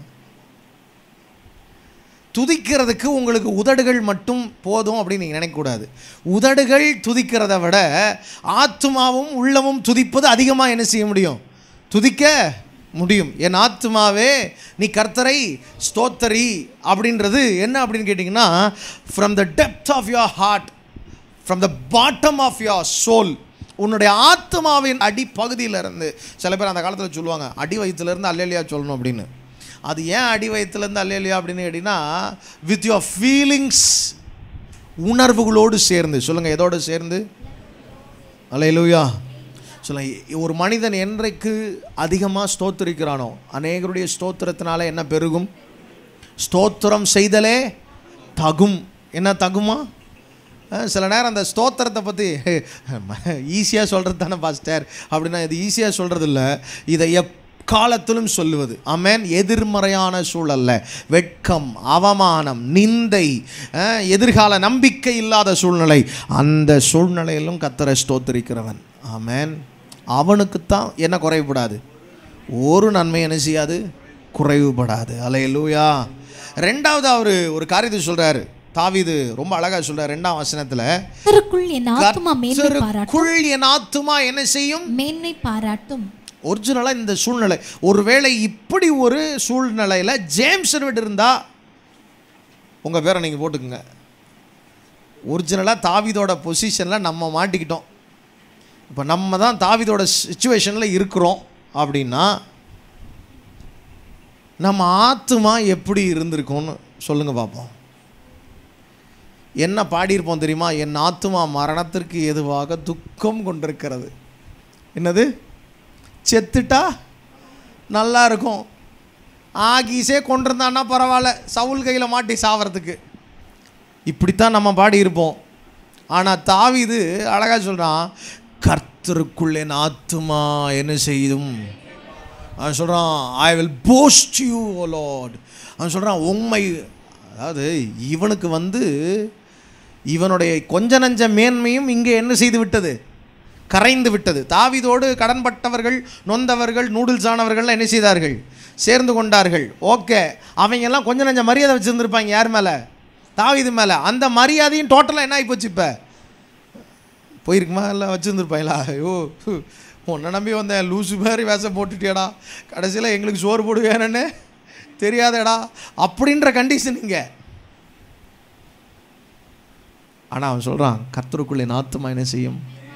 துதிக்கிறதுக்கு உங்களுக்கு உதடுகள் மட்டும் போதும் அப்படின்னு நீங்கள் நினைக்கக்கூடாது உதடுகள் துதிக்கிறத விட ஆத்மாவும் உள்ளமும் துதிப்பது அதிகமாக என்ன செய்ய முடியும் துதிக்க முடியும் என் ஆத்மாவே நீ கர்த்தரை ஸ்தோத்தரி அப்படின்றது என்ன அப்படின்னு கேட்டிங்கன்னா from the depth of your heart from the bottom of your soul உன்னுடைய ஆத்மாவின் அடி பகுதியிலிருந்து சில பேர் அந்த காலத்தில் சொல்லுவாங்க அடி வயிற்றுலேருந்து அல்லேலியா சொல்லணும் அப்படின்னு அது ஏன் அடி வயிற்றுலேருந்து அல்லேலியா அப்படின்னு கேட்டிங்கன்னா வித் யுவர் ஃபீலிங்ஸ் உணர்வுகளோடு சேர்ந்து சொல்லுங்கள் எதோடு சேர்ந்து அலையலூயா சொல்லுங்க ஒரு மனிதன் என்றைக்கு அதிகமாக ஸ்தோத்திரிக்கிறானோ அநேகருடைய ஸ்தோத்திரத்தினால என்ன பெருகும் ஸ்தோத்திரம் செய்தலே தகும் என்ன தகுமா அஹ் சில நேரம் அந்த ஸ்தோத்திரத்தை பற்றி ஈஸியாக சொல்கிறது தானே பாஸ்டர் அப்படின்னா இது ஈஸியாக சொல்கிறது இல்லை இதை எக்காலத்திலும் சொல்லுவது ஆமென் எதிர்மறையான சூழல்ல வெட்கம் அவமானம் நிந்தை அஹ் எதிர்கால நம்பிக்கை இல்லாத சூழ்நிலை அந்த சூழ்நிலையிலும் கத்தரை ஸ்தோத்திரிக்கிறவன் ஆமென் அவனுக்குத்தான் என்ன குறைவுபடாது ஒரு நன்மை என்ன செய்யாது குறைவுபடாது அலையலூயா ரெண்டாவது அவர் ஒரு காரியத்தை சொல்றாரு தாவீது ரொம்ப அழகா சொல்றாரு ரெண்டாம் வசனத்துல கர்த்தருக்குள் என் ஆத்துமா மேன்மை பாராட்டும் கர்த்தருக்குள் என் ஆத்துமா என்ன செய்யும் மேன்மை பாராட்டும் ஒரிஜினலாக இந்த சூழ்நிலை ஒருவேளை இப்படி ஒரு சூழ்நிலையில் ஜேம்ஸ் விட்டு இருந்தா உங்கள் பேரை நீங்கள் போட்டுக்குங்க ஒரிஜினலாக தாவிதோட பொசிஷனில் நம்ம மாட்டிக்கிட்டோம் இப்போ நம்ம தான் தாவிதோட சுச்சுவேஷனில் இருக்கிறோம் அப்படின்னா நம்ம ஆத்துமா எப்படி இருந்திருக்கும்னு சொல்லுங்கள் பார்ப்போம் என்ன பாடியிருப்போம் தெரியுமா என் ஆத்துமா மரணத்திற்கு எதுவாக துக்கம் கொண்டிருக்கிறது என்னது செத்துட்டா நல்லா இருக்கும் ஆகீஸே கொண்டிருந்தான்னா பரவாயில்ல சவுல் கையில் மாட்டி சாவறதுக்கு இப்படித்தான் நம்ம பாடியிருப்போம் ஆனால் தாவீது அழகாக சொல்கிறான் கர்த்தருக்குள் என் ஆத்துமா என்ன செய்யும் அவன் சொல்கிறான் I will post you oh lord அவன் சொல்கிறான் உண்மை அதாவது இவனுக்கு வந்து இவனுடைய கொஞ்ச நஞ்ச மேன்மையும் இங்கே என்ன செய்து விட்டது கரைந்து விட்டது தாவிதோடு கடன்பட்டவர்கள் நொந்தவர்கள் நூடுல்ஸ் ஆனவர்கள்லாம் என்ன செய்தார்கள் சேர்ந்து கொண்டார்கள் ஓகே அவங்க எல்லாம் கொஞ்சம் நஞ்ச மரியாதை வச்சுருந்துருப்பாங்க யார் மேலே தாவிது மேலே அந்த மரியாதையும் டோட்டலாக என்ன ஆகிப்போச்சு இப்போ போயிருக்குமா இல்லை வச்சுருந்துருப்பாங்களா ஐயோ ஹு, உன்னை நம்பி வந்தேன் லூசு மாதிரி வேஷம் போட்டுட்டியடா கடைசியில் எங்களுக்கு சோறு போடுவேன்னு தெரியாதேடா அப்படின்ற கண்டிஷன் இங்கே ஆனால் அவன் சொல்கிறான் கர்த்தருக்குள்ளே நாத்துமா என்ன செய்யும்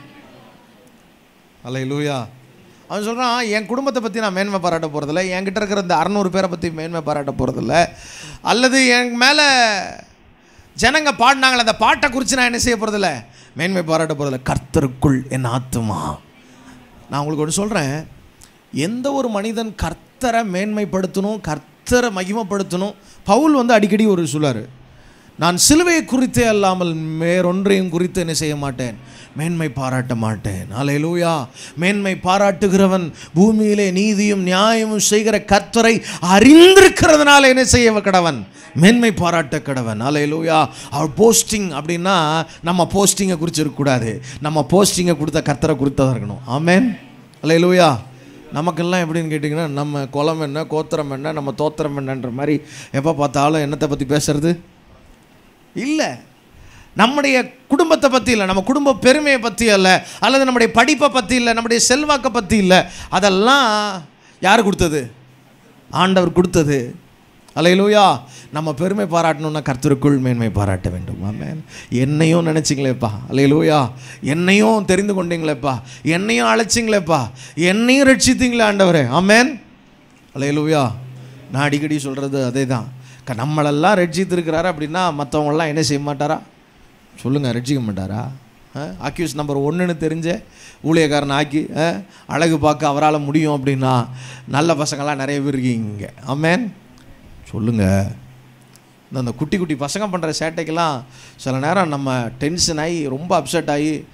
அல்ல லூயா அவன் சொல்கிறான் என் குடும்பத்தை பற்றி நான் மேன்மை பாராட்ட போகிறதில்ல என்கிட்ட இருக்கிற இந்த அறநூறு பேரை பற்றி மேன்மை பாராட்ட போகிறதில்ல அல்லது என் மேலே ஜனங்க பாடினாங்களே அந்த பாட்டை குறித்து நான் என்ன செய்ய போகிறதில்ல மேன்மை பாராட்ட போகிறதில்ல கர்த்தருக்குள் என் ஆத்துமா நான் உங்களுக்கு ஒன்று சொல்கிறேன் எந்த ஒரு மனிதன் கர்த்தரை மேன்மைப்படுத்தணும் கர்த்தரை மகிமைப்படுத்தணும் பவுல் வந்து அடிக்கடி ஒரு சொல்லார் நான் சிலுவையை குறித்தே அல்லாமல் வேறொன்றையும் குறித்து என்ன செய்ய மாட்டேன் மேன்மை பாராட்ட மாட்டேன் அலையலூயா மேன்மை பாராட்டுகிறவன் பூமியிலே நீதியும் நியாயமும் செய்கிற கர்த்தரை அறிந்திருக்கிறதுனால என்ன செய்ய கடவன் மேன்மை பாராட்ட கடவன் அலையலூயா அவர் போஸ்டிங் அப்படின்னா நம்ம போஸ்டிங்கை குறித்து இருக்கக்கூடாது நம்ம போஸ்டிங்கை கொடுத்த கர்த்தரை குறித்ததாக இருக்கணும் ஆமேன் அலையலூயா நமக்கெல்லாம் எப்படின்னு கேட்டிங்கன்னா நம்ம குலம் என்ன கோத்திரம் என்ன நம்ம தோத்திரம் என்னன்ற மாதிரி எப்போ பார்த்தாலும் என்னத்தை பற்றி பேசுறது இல்லை நம்முடைய குடும்பத்தை பற்றி இல்லை நம்ம குடும்ப பெருமையை பற்றி அல்ல அல்லது நம்முடைய படிப்பை பற்றி இல்லை நம்முடைய செல்வாக்கை பற்றி இல்லை அதெல்லாம் யார் கொடுத்தது ஆண்டவர் கொடுத்தது அலையிலூயா நம்ம பெருமை பாராட்டணும்னா கர்த்தருக்குள் மேன்மை பாராட்ட வேண்டும் ஆமென் என்னையும் நினச்சிங்களேப்பா அலையிலூயா என்னையும் தெரிந்து கொண்டீங்களேப்பா என்னையும் அழைச்சிங்களேப்பா என்னையும் ரட்சித்தீங்களே ஆண்டவரே ஆமென் அலையிலூயா நான் அடிக்கடி சொல்கிறது அதே தான் க- நம்மளெல்லாம் ரட்சித்திருக்கிறாரு அப்படின்னா மற்றவங்களாம் என்ன செய்ய மாட்டாரா சொல்லுங்கள் ரட்சிக்க மாட்டாரா அக்யூஸ் நம்பர் ஒன்றுன்னு தெரிஞ்ச ஊழியக்காரன் ஆக்கி ஆ, அழகு பார்க்க அவரால் முடியும் அப்படின்னா நல்ல பசங்கள்லாம் நிறைய பேர் இருக்கீங்க இங்கே ஆமேன் சொல்லுங்கள் இந்த அந்த குட்டி குட்டி பசங்க பண்ணுற சேட்டைக்கெல்லாம் சில நேரம் நம்ம டென்ஷன் ஆகி ரொம்ப அப்செட் ஆகி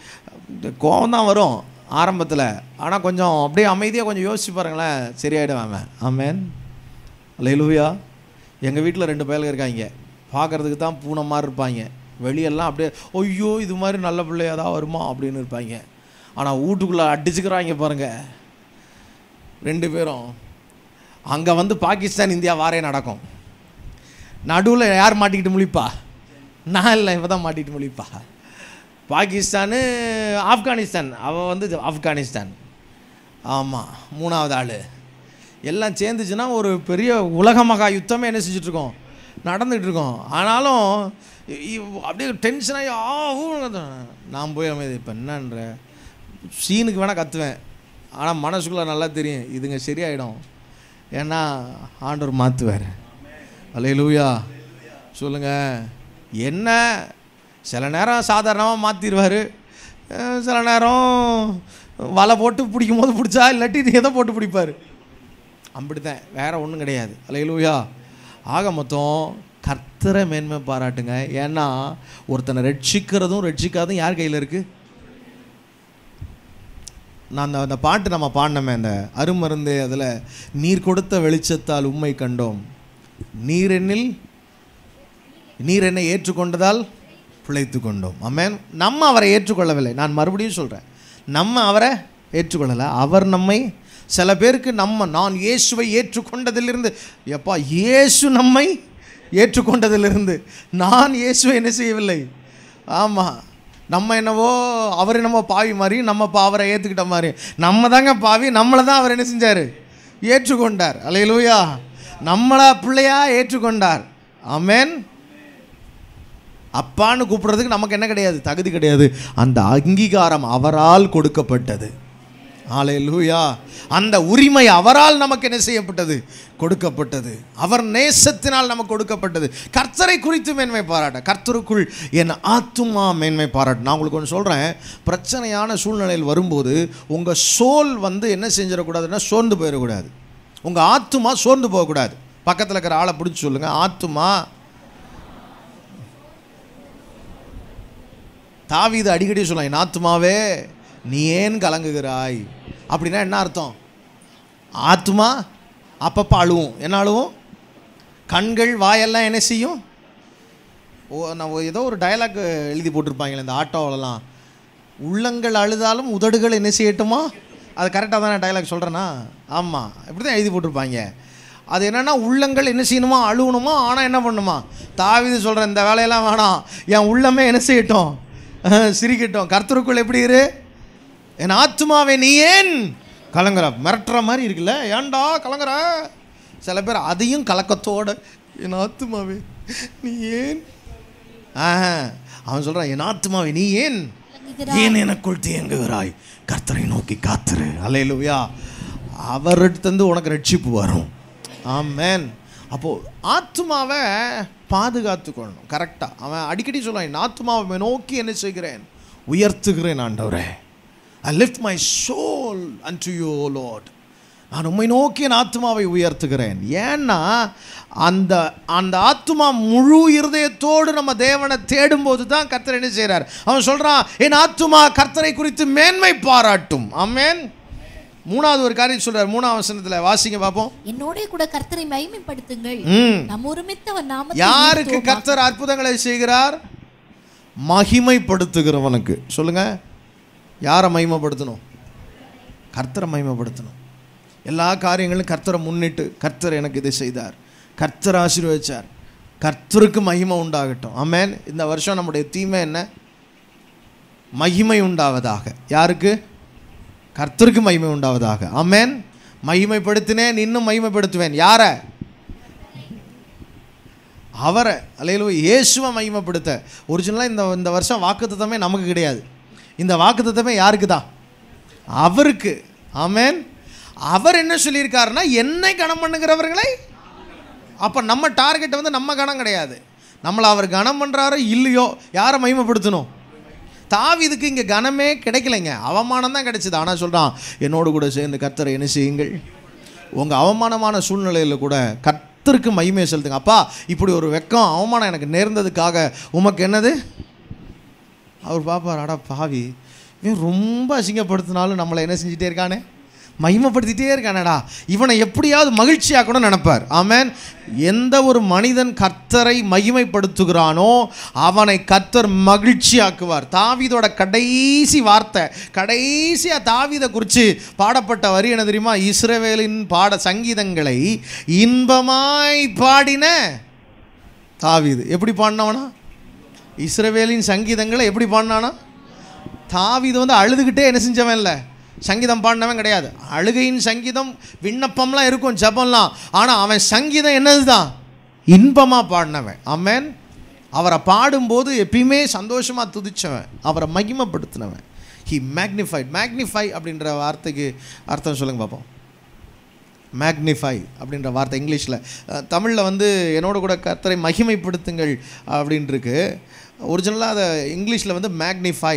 இந்த கோவம் தான் வரும் ஆரம்பத்தில் ஆனால் கொஞ்சம் அப்படியே அமைதியாக கொஞ்சம் யோசிச்சு பாருங்களேன் சரியாயிடும் அவன் ஆமேன் லைலூயா எங்கள் வீட்டில் ரெண்டு பயலுங்க இருக்காங்க பார்க்குறதுக்கு தான் பூனை மாதிரி இருப்பாங்க வெளியெல்லாம் அப்படியே ஐயோ இது மாதிரி நல்ல பிள்ளையா தான் வருமா அப்படின்னு இருப்பாங்க ஆனால் வீட்டுக்குள்ளே அடிச்சுக்கிறாங்க பாருங்க ரெண்டு பேரும் அங்கே வந்து பாகிஸ்தான் இந்தியா வாரே நடக்கும் நடுவில் யார் மாட்டிக்கிட்டு முழிப்பா நான் இல்லை இவ தான் மாட்டிக்கிட்டு முழிப்பா பாகிஸ்தானு ஆப்கானிஸ்தான் அவள் வந்து இது ஆப்கானிஸ்தான் ஆமாம் மூணாவது ஆள் எல்லாம் சேர்ந்துச்சுன்னா ஒரு பெரிய உலக மகா யுத்தமே என்ன செஞ்சுட்ருக்கோம் நடந்துகிட்டு இருக்கோம் ஆனாலும் இ- இ- அப்படியே டென்ஷனாகி ஆ ஊ நான் போய் அமைதி இப்போ என்னன்ற சீனுக்கு வேணால் கத்துவேன் ஆனால் மனசுக்குள்ளே நல்லா தெரியும் இதுங்க சரியாயிடும் ஏன்னா ஆண்டவர் மாற்றுவார் அலையலூயா சொல்லுங்கள் என்ன சில நேரம் சாதாரணமாக மாற்றிடுவார் சில நேரம் வலை போட்டு பிடிக்கும் போது பிடிச்சா இல்லாட்டி இது எதை போட்டு பிடிப்பார் அப்படித்தான் வேற ஒன்றும் கிடையாது அலையலூயா ஆக மொத்தம் கர்த்தரை மேன்மை பாராட்டுங்க ஏன்னா ஒருத்தனை ரட்சிக்கிறதும் ரட்சிக்காதும் யார் கையில் இருக்குது நான் அந்த அந்த பாட்டு நம்ம பாடினோமே அந்த அருமருந்து அதில் நீர் கொடுத்த வெளிச்சத்தால் உண்மை கண்டோம் நீர் என்னில் நீர் என்னை ஏற்றுக்கொண்டதால் பிழைத்து கொண்டோம் அம்மேன் நம்ம அவரை ஏற்றுக்கொள்ளவில்லை நான் மறுபடியும் சொல்கிறேன் நம்ம அவரை ஏற்றுக்கொள்ளலை அவர் நம்மை சில பேருக்கு நம்ம நான் இயேசுவை ஏற்றுக்கொண்டதிலிருந்து எப்பா இயேசு நம்மை ஏற்றுக்கொண்டதிலிருந்து நான் இயேசுவை என்ன செய்யவில்லை ஆமாம் நம்ம என்னவோ அவர் என்னமோ பாவி மாதிரி நம்ம பா அவரை ஏற்றுக்கிட்ட மாதிரி நம்ம தாங்க பாவி நம்மளை தான் அவர் என்ன செஞ்சார் ஏற்றுக்கொண்டார் அலையலூயா நம்மளை பிள்ளையா ஏற்றுக்கொண்டார் ஆமென் அப்பான்னு கூப்பிடுறதுக்கு நமக்கு என்ன கிடையாது தகுதி கிடையாது அந்த அங்கீகாரம் அவரால் கொடுக்கப்பட்டது ஆலையிலூயா அந்த உரிமை அவரால் நமக்கு என்ன செய்யப்பட்டது கொடுக்கப்பட்டது அவர் நேசத்தினால் நமக்கு கொடுக்கப்பட்டது கர்த்தரை குறித்து மேன்மை பாராட்ட கர்த்தருக்குள் என் ஆத்துமா மேன்மை பாராட்டு நான் உங்களுக்கு ஒன்று சொல்கிறேன் பிரச்சனையான சூழ்நிலையில் வரும்போது உங்கள் சோல் வந்து என்ன செஞ்சிடக்கூடாதுன்னா சோர்ந்து போயிடக்கூடாது உங்கள் ஆத்துமா சோர்ந்து போகக்கூடாது பக்கத்தில் இருக்கிற ஆளை பிடிச்சி சொல்லுங்கள் ஆத்துமா தாவீது அடிக்கடி சொல்லலாம் என் ஆத்துமாவே நீ ஏன் கலங்குகிறாய் அப்படின்னா என்ன அர்த்தம் ஆத்துமா அப்பப்போ அழுவும் என்ன அழுவும் கண்கள் வாயெல்லாம் என்ன செய்யும் ஓ நான் ஏதோ ஒரு டயலாக் எழுதி போட்டிருப்பாங்களே இந்த ஆட்டோவிலலாம் உள்ளங்கள் அழுதாலும் உதடுகள் என்ன செய்யட்டுமா அது கரெக்டாக தான் டயலாக் சொல்கிறேன்னா ஆமாம் இப்படி தான் எழுதி போட்டிருப்பாங்க அது என்னென்னா உள்ளங்கள் என்ன செய்யணுமா அழுவணுமா ஆனால் என்ன பண்ணுமா தாவிது சொல்கிறேன் இந்த வேலையெல்லாம் வேணாம் என் உள்ளமே என்ன செய்யட்டும் அஹ், சிரிக்கட்டும் கர்த்தருக்குள் எப்படி இரு என் ஆத்துமாவே நீ ஏன் கலங்குற மிரட்டுற மாதிரி இருக்குல்ல ஏன்டா கலங்குற சில பேர் அதையும் கலக்கத்தோட என் ஆத்துமாவே நீ ஏன் ஆஹா அவன் சொல்கிறான் என் ஆத்துமாவே நீ ஏன் ஏன் எனக்குள் தேங்குகிறாய் கர்த்தரை நோக்கி காத்துரு அல்லேலூயா அவர்கிட்டருந்து உனக்கு ரட்சிப்பு வரும் ஆமென் அப்போது ஆத்துமாவை பாதுகாத்துக்கொள்ளணும் கரெக்டாக அவன் அடிக்கடி சொல்லுவான் என் ஆத்துமாவை நோக்கி என்ன செய்கிறேன் உயர்த்துகிறேன் ஆண்டவரே I lift my soul and to you lord நான் உம்மை நோக்கி என் ஆத்மாவை உயர்த்துகிறேன் ஏன்னா அந்த அந்த ஆத்மா முழு இருதயத்தோடு நம்ம தேவனை தேடும்போது தான் கர்த்தர் என்ன செய்கிறார் அவன் சொல்கிறான் என் ஆத்துமா கர்த்தரை குறித்து மேன்மை பாராட்டும் ஆமென் மூணாவது ஒரு காரியம் சொல்றார் மூணாவது வசனத்தில் வாசிங்க பார்ப்போம் என்னோட கூட கர்த்தரை மகிமைப்படுத்துங்கள் ம் நம் ஒருமித்தவர் நாமத்தை யாருக்கு உயர்த்துவோமாக. கர்த்தர் அற்புதங்களை செய்கிறார் மகிமைப்படுத்துகிறவனுக்கு சொல்லுங்க யாரை மகிமைப்படுத்தணும் கர்த்தரை மகிமைப்படுத்தணும் எல்லா காரியங்களும் கர்த்தரை முன்னிட்டு கர்த்தர் எனக்கு இதை செய்தார் கர்த்தர் ஆசீர்வதிச்சார் கர்த்தருக்கு மகிமை உண்டாகட்டும் ஆமென் இந்த வருஷம் நம்முடைய தீமை என்ன மகிமை உண்டாவதாக யாருக்கு கர்த்தருக்கு மகிமை உண்டாவதாக ஆமென் மகிமைப்படுத்தினேன் இன்னும் மகிமைப்படுத்துவேன் யாரை அவரை அலையிலோ இயேசுவை மகிமைப்படுத்த ஒரிஜினலாக இந்த இந்த வருஷம் வாக்குத்தத்தமே நமக்கு கிடையாது இந்த வாக்குத்தத்தமே யாருக்கு தான் அவருக்கு ஆமென் அவர் என்ன சொல்லியிருக்காருன்னா என்னை கனம் பண்ணுகிறவர்களை அப்போ நம்ம டார்கெட் வந்து நம்ம கணம் கிடையாது நம்மளை அவர் கனம் பண்ணுறாரோ இல்லையோ யாரை மகிமைப்படுத்தணும் தாவீதுக்கு இங்கே கனமே கிடைக்கலைங்க அவமானம் தான் கிடைச்சிது ஆனால் சொல்கிறான் என்னோடு கூட சேர்ந்து கர்த்தரை என்ன செய்யுங்கள் உங்கள் அவமானமான சூழ்நிலையில் கூட கர்த்தருக்கு மகிமையை செலுத்துங்க அப்பா இப்படி ஒரு வெக்கம் அவமானம் எனக்கு நேர்ந்ததுக்காக உமக்கு என்னது அவர் பார்ப்பார் அடா பாவி இவன் ரொம்ப அசிங்கப்படுத்தினாலும் நம்மளை என்ன செஞ்சுட்டே இருக்கானே மகிமைப்படுத்திட்டே இருக்கானடா இவனை எப்படியாவது மகிழ்ச்சியாக்கணும்னு நினைப்பார் ஆமென் எந்த ஒரு மனிதன் கர்த்தரை மகிமைப்படுத்துகிறானோ அவனை கர்த்தர் மகிழ்ச்சியாக்குவார் தாவீதோட கடைசி வார்த்தை கடைசியாக தாவீதை குறித்து பாடப்பட்ட வரி என்ன தெரியுமா இஸ்ரவேலின் பாட சங்கீதங்களை இன்பமாய் பாடின தாவீது எப்படி பாடினவனா இஸ்ரவேலின் சங்கீதங்களை எப்படி பாடினானா தாவீது வந்து அழுதுகிட்டே என்ன செஞ்சவன் இல்லை சங்கீதம் பாடினவன் கிடையாது அழுகையின் சங்கீதம் விண்ணப்பம்லாம் இருக்கும் ஜபம்லாம் ஆனால் அவன் சங்கீதம் என்னது தான் இன்பமாக பாடினவன் அவன் அவரை பாடும்போது எப்பயுமே சந்தோஷமாக துதிச்சவன் அவரை மகிமைப்படுத்தினவன் ஹி மேக்னிஃபைட் மேக்னிஃபை அப்படின்ற வார்த்தைக்கு அர்த்தம் சொல்லுங்க பார்ப்போம் மேக்னிஃபை அப்படின்ற வார்த்தை இங்கிலீஷில் தமிழில் வந்து என்னோட கூட கர்த்தரை மகிமைப்படுத்துங்கள் அப்படின்னு இருக்கு ஒரிஜினலாக அதை இங்கிலீஷில் வந்து மேக்னிஃபை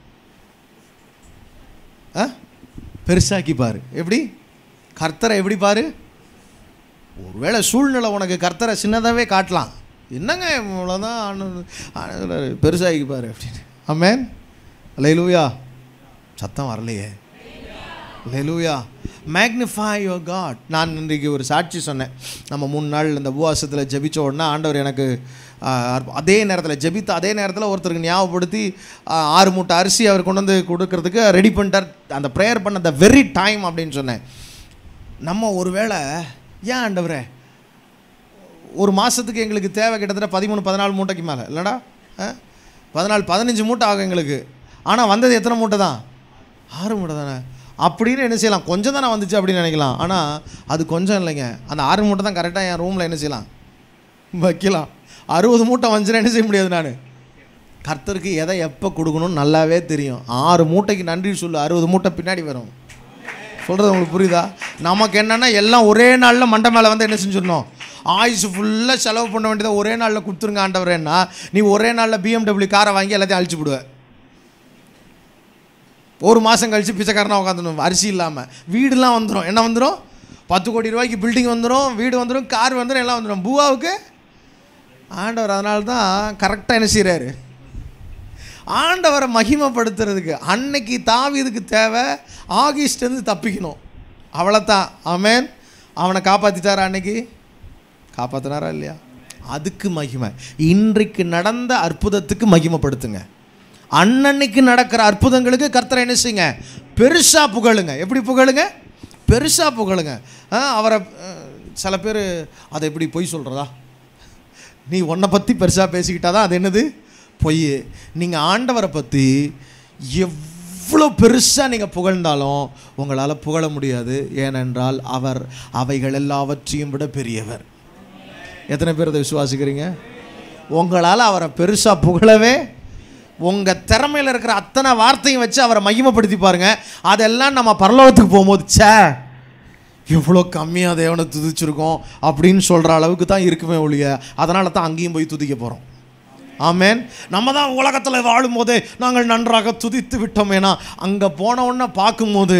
ஆ பெருசாக்கி பாரு எப்படி கர்த்தரை எப்படி பாரு ஒருவேளை சூழ்நிலை உனக்கு கர்த்தரை சின்னதாகவே காட்டலாம் என்னங்க இவ்வளோதான் ஆண்டு பெருசாகி பாரு அப்படின்னு ஆமேன் லைலூயா சத்தம் வரலையே லெலூயா மேக்னிஃபை யுவர் காட் நான் இன்றைக்கு ஒரு சாட்சி சொன்னேன் நம்ம மூணு நாள் இந்த உபவாசத்தில் ஜெபிச்ச உடனே ஆண்டவர் எனக்கு ஆ, அற்ப- அதே நேரத்தில் ஜெபித்த அதே நேரத்தில் ஒருத்தருக்கு ஞாபகப்படுத்தி ஆ, ஆறு மூட்டை அரிசி அவர் கொண்டு வந்து கொடுக்கறதுக்கு ரெடி பண்ணிட்டார் அந்த ப்ரேயர் பண்ண த வெரி டைம் அப்படின்னு சொன்னேன் நம்ம ஒருவேளை ஏன் ஆண்டவரே ஒரு மாதத்துக்கு எங்களுக்கு தேவை கிட்டத்தட்ட பதிமூணு பதினாலு மூட்டைக்கு மேலே இல்லைடா ஆ? பதினாலு பதினஞ்சு மூட்டை ஆகும் எங்களுக்கு ஆனால் வந்தது எத்தனை மூட்டை தான் ஆறு மூட்டை தானே அப்படின்னு என்ன செய்யலாம் கொஞ்சம் தானே வந்துச்சு அப்படின்னு நினைக்கலாம் ஆனால் அது கொஞ்சம் இல்லைங்க அந்த ஆறு மூட்டை தான் கரெக்டாக என் ரூமில் என்ன செய்யலாம் வைக்கலாம் அறுபது மூட்டை வந்துச்சுன்னா என்ன செய்ய முடியாது நான் கர்த்தருக்கு எதை எப்போ கொடுக்கணும்னு நல்லாவே தெரியும் ஆறு மூட்டைக்கு நன்றி சொல்லு அறுபது மூட்டை பின்னாடி வரும் சொல்கிறது உங்களுக்கு புரியுதா நமக்கு என்னென்னா எல்லாம் ஒரே நாளில் மண்டை மேலே வந்து என்ன செஞ்சிடணும் ஆயுசு ஃபுல்லாக செலவு பண்ண வேண்டியதை ஒரே நாளில் கொடுத்துருங்க ஆண்டவரேன்னா நீ ஒரே நாளில் பிஎம்டபிள்யூ காரை வாங்கி எல்லாத்தையும் அழிச்சு விடுவ ஒரு மாதம் கழித்து பிச்சைக்காரனாக உட்காந்துடும் அரிசி இல்லாமல் வீடுலாம் வந்துடும் என்ன வந்துடும் பத்து கோடி ரூபாய்க்கு பில்டிங் வந்துடும் வீடு வந்துடும் கார் வந்துடும் எல்லாம் வந்துடும் பூவாவுக்கு ஆண்டவர் அதனால தான் கரெக்டாக என்ன செய்கிறாரு ஆண்டவரை மகிமைப்படுத்துறதுக்கு அன்னைக்கு தாவீதுக்கு தேவை ஆகஸ்ட்லேருந்து தப்பிக்கணும் அவ்வளோதான் ஆமென் அவனை காப்பாற்றிட்டாரா அன்னைக்கு காப்பாற்றினாரா இல்லையா அதுக்கு மகிமை இன்றைக்கு நடந்த அற்புதத்துக்கு மகிமைப்படுத்துங்க அன்னன்னைக்கு நடக்கிற அற்புதங்களுக்கு கர்த்தரை என்ன செய்யுங்க பெருசாக புகழுங்க எப்படி புகழுங்க பெருசாக புகழுங்க ஆ, அவரை அஹ், சில பேர் அதை எப்படி பொய் சொல்கிறதா நீ உன்னை பற்றி பெருசாக பேசிக்கிட்டா தான் அது என்னது பொய் நீங்கள் ஆண்டவரை பற்றி எவ்வளோ பெருசாக நீங்கள் புகழ்ந்தாலும் உங்களால் புகழ முடியாது ஏனென்றால் அவர் அவைகள் எல்லாவற்றையும் விட பெரியவர் எத்தனை பேர் அதை விசுவாசிக்கிறீங்க உங்களால் அவரை பெருசாக புகழவே உங்கள் திறமையில் இருக்கிற அத்தனை வார்த்தையும் வச்சு அவரை மகிமைப்படுத்தி பாருங்க அதெல்லாம் நம்ம பரலோகத்துக்கு போகும்போது ச்சே இவ்வளோ கம்மியாக தேவனை துதிச்சிருக்கோம் அப்படின்னு சொல்கிற அளவுக்கு தான் இருக்குமே ஒழிய அதனால தான் அங்கேயும் போய் துதிக்க போகிறோம் ஆமென் நம்ம தான் உலகத்தில் வாழும்போதே நாங்கள் நன்றாக துதித்து விட்டோமேனா அங்கே போன உடனே பார்க்கும்போது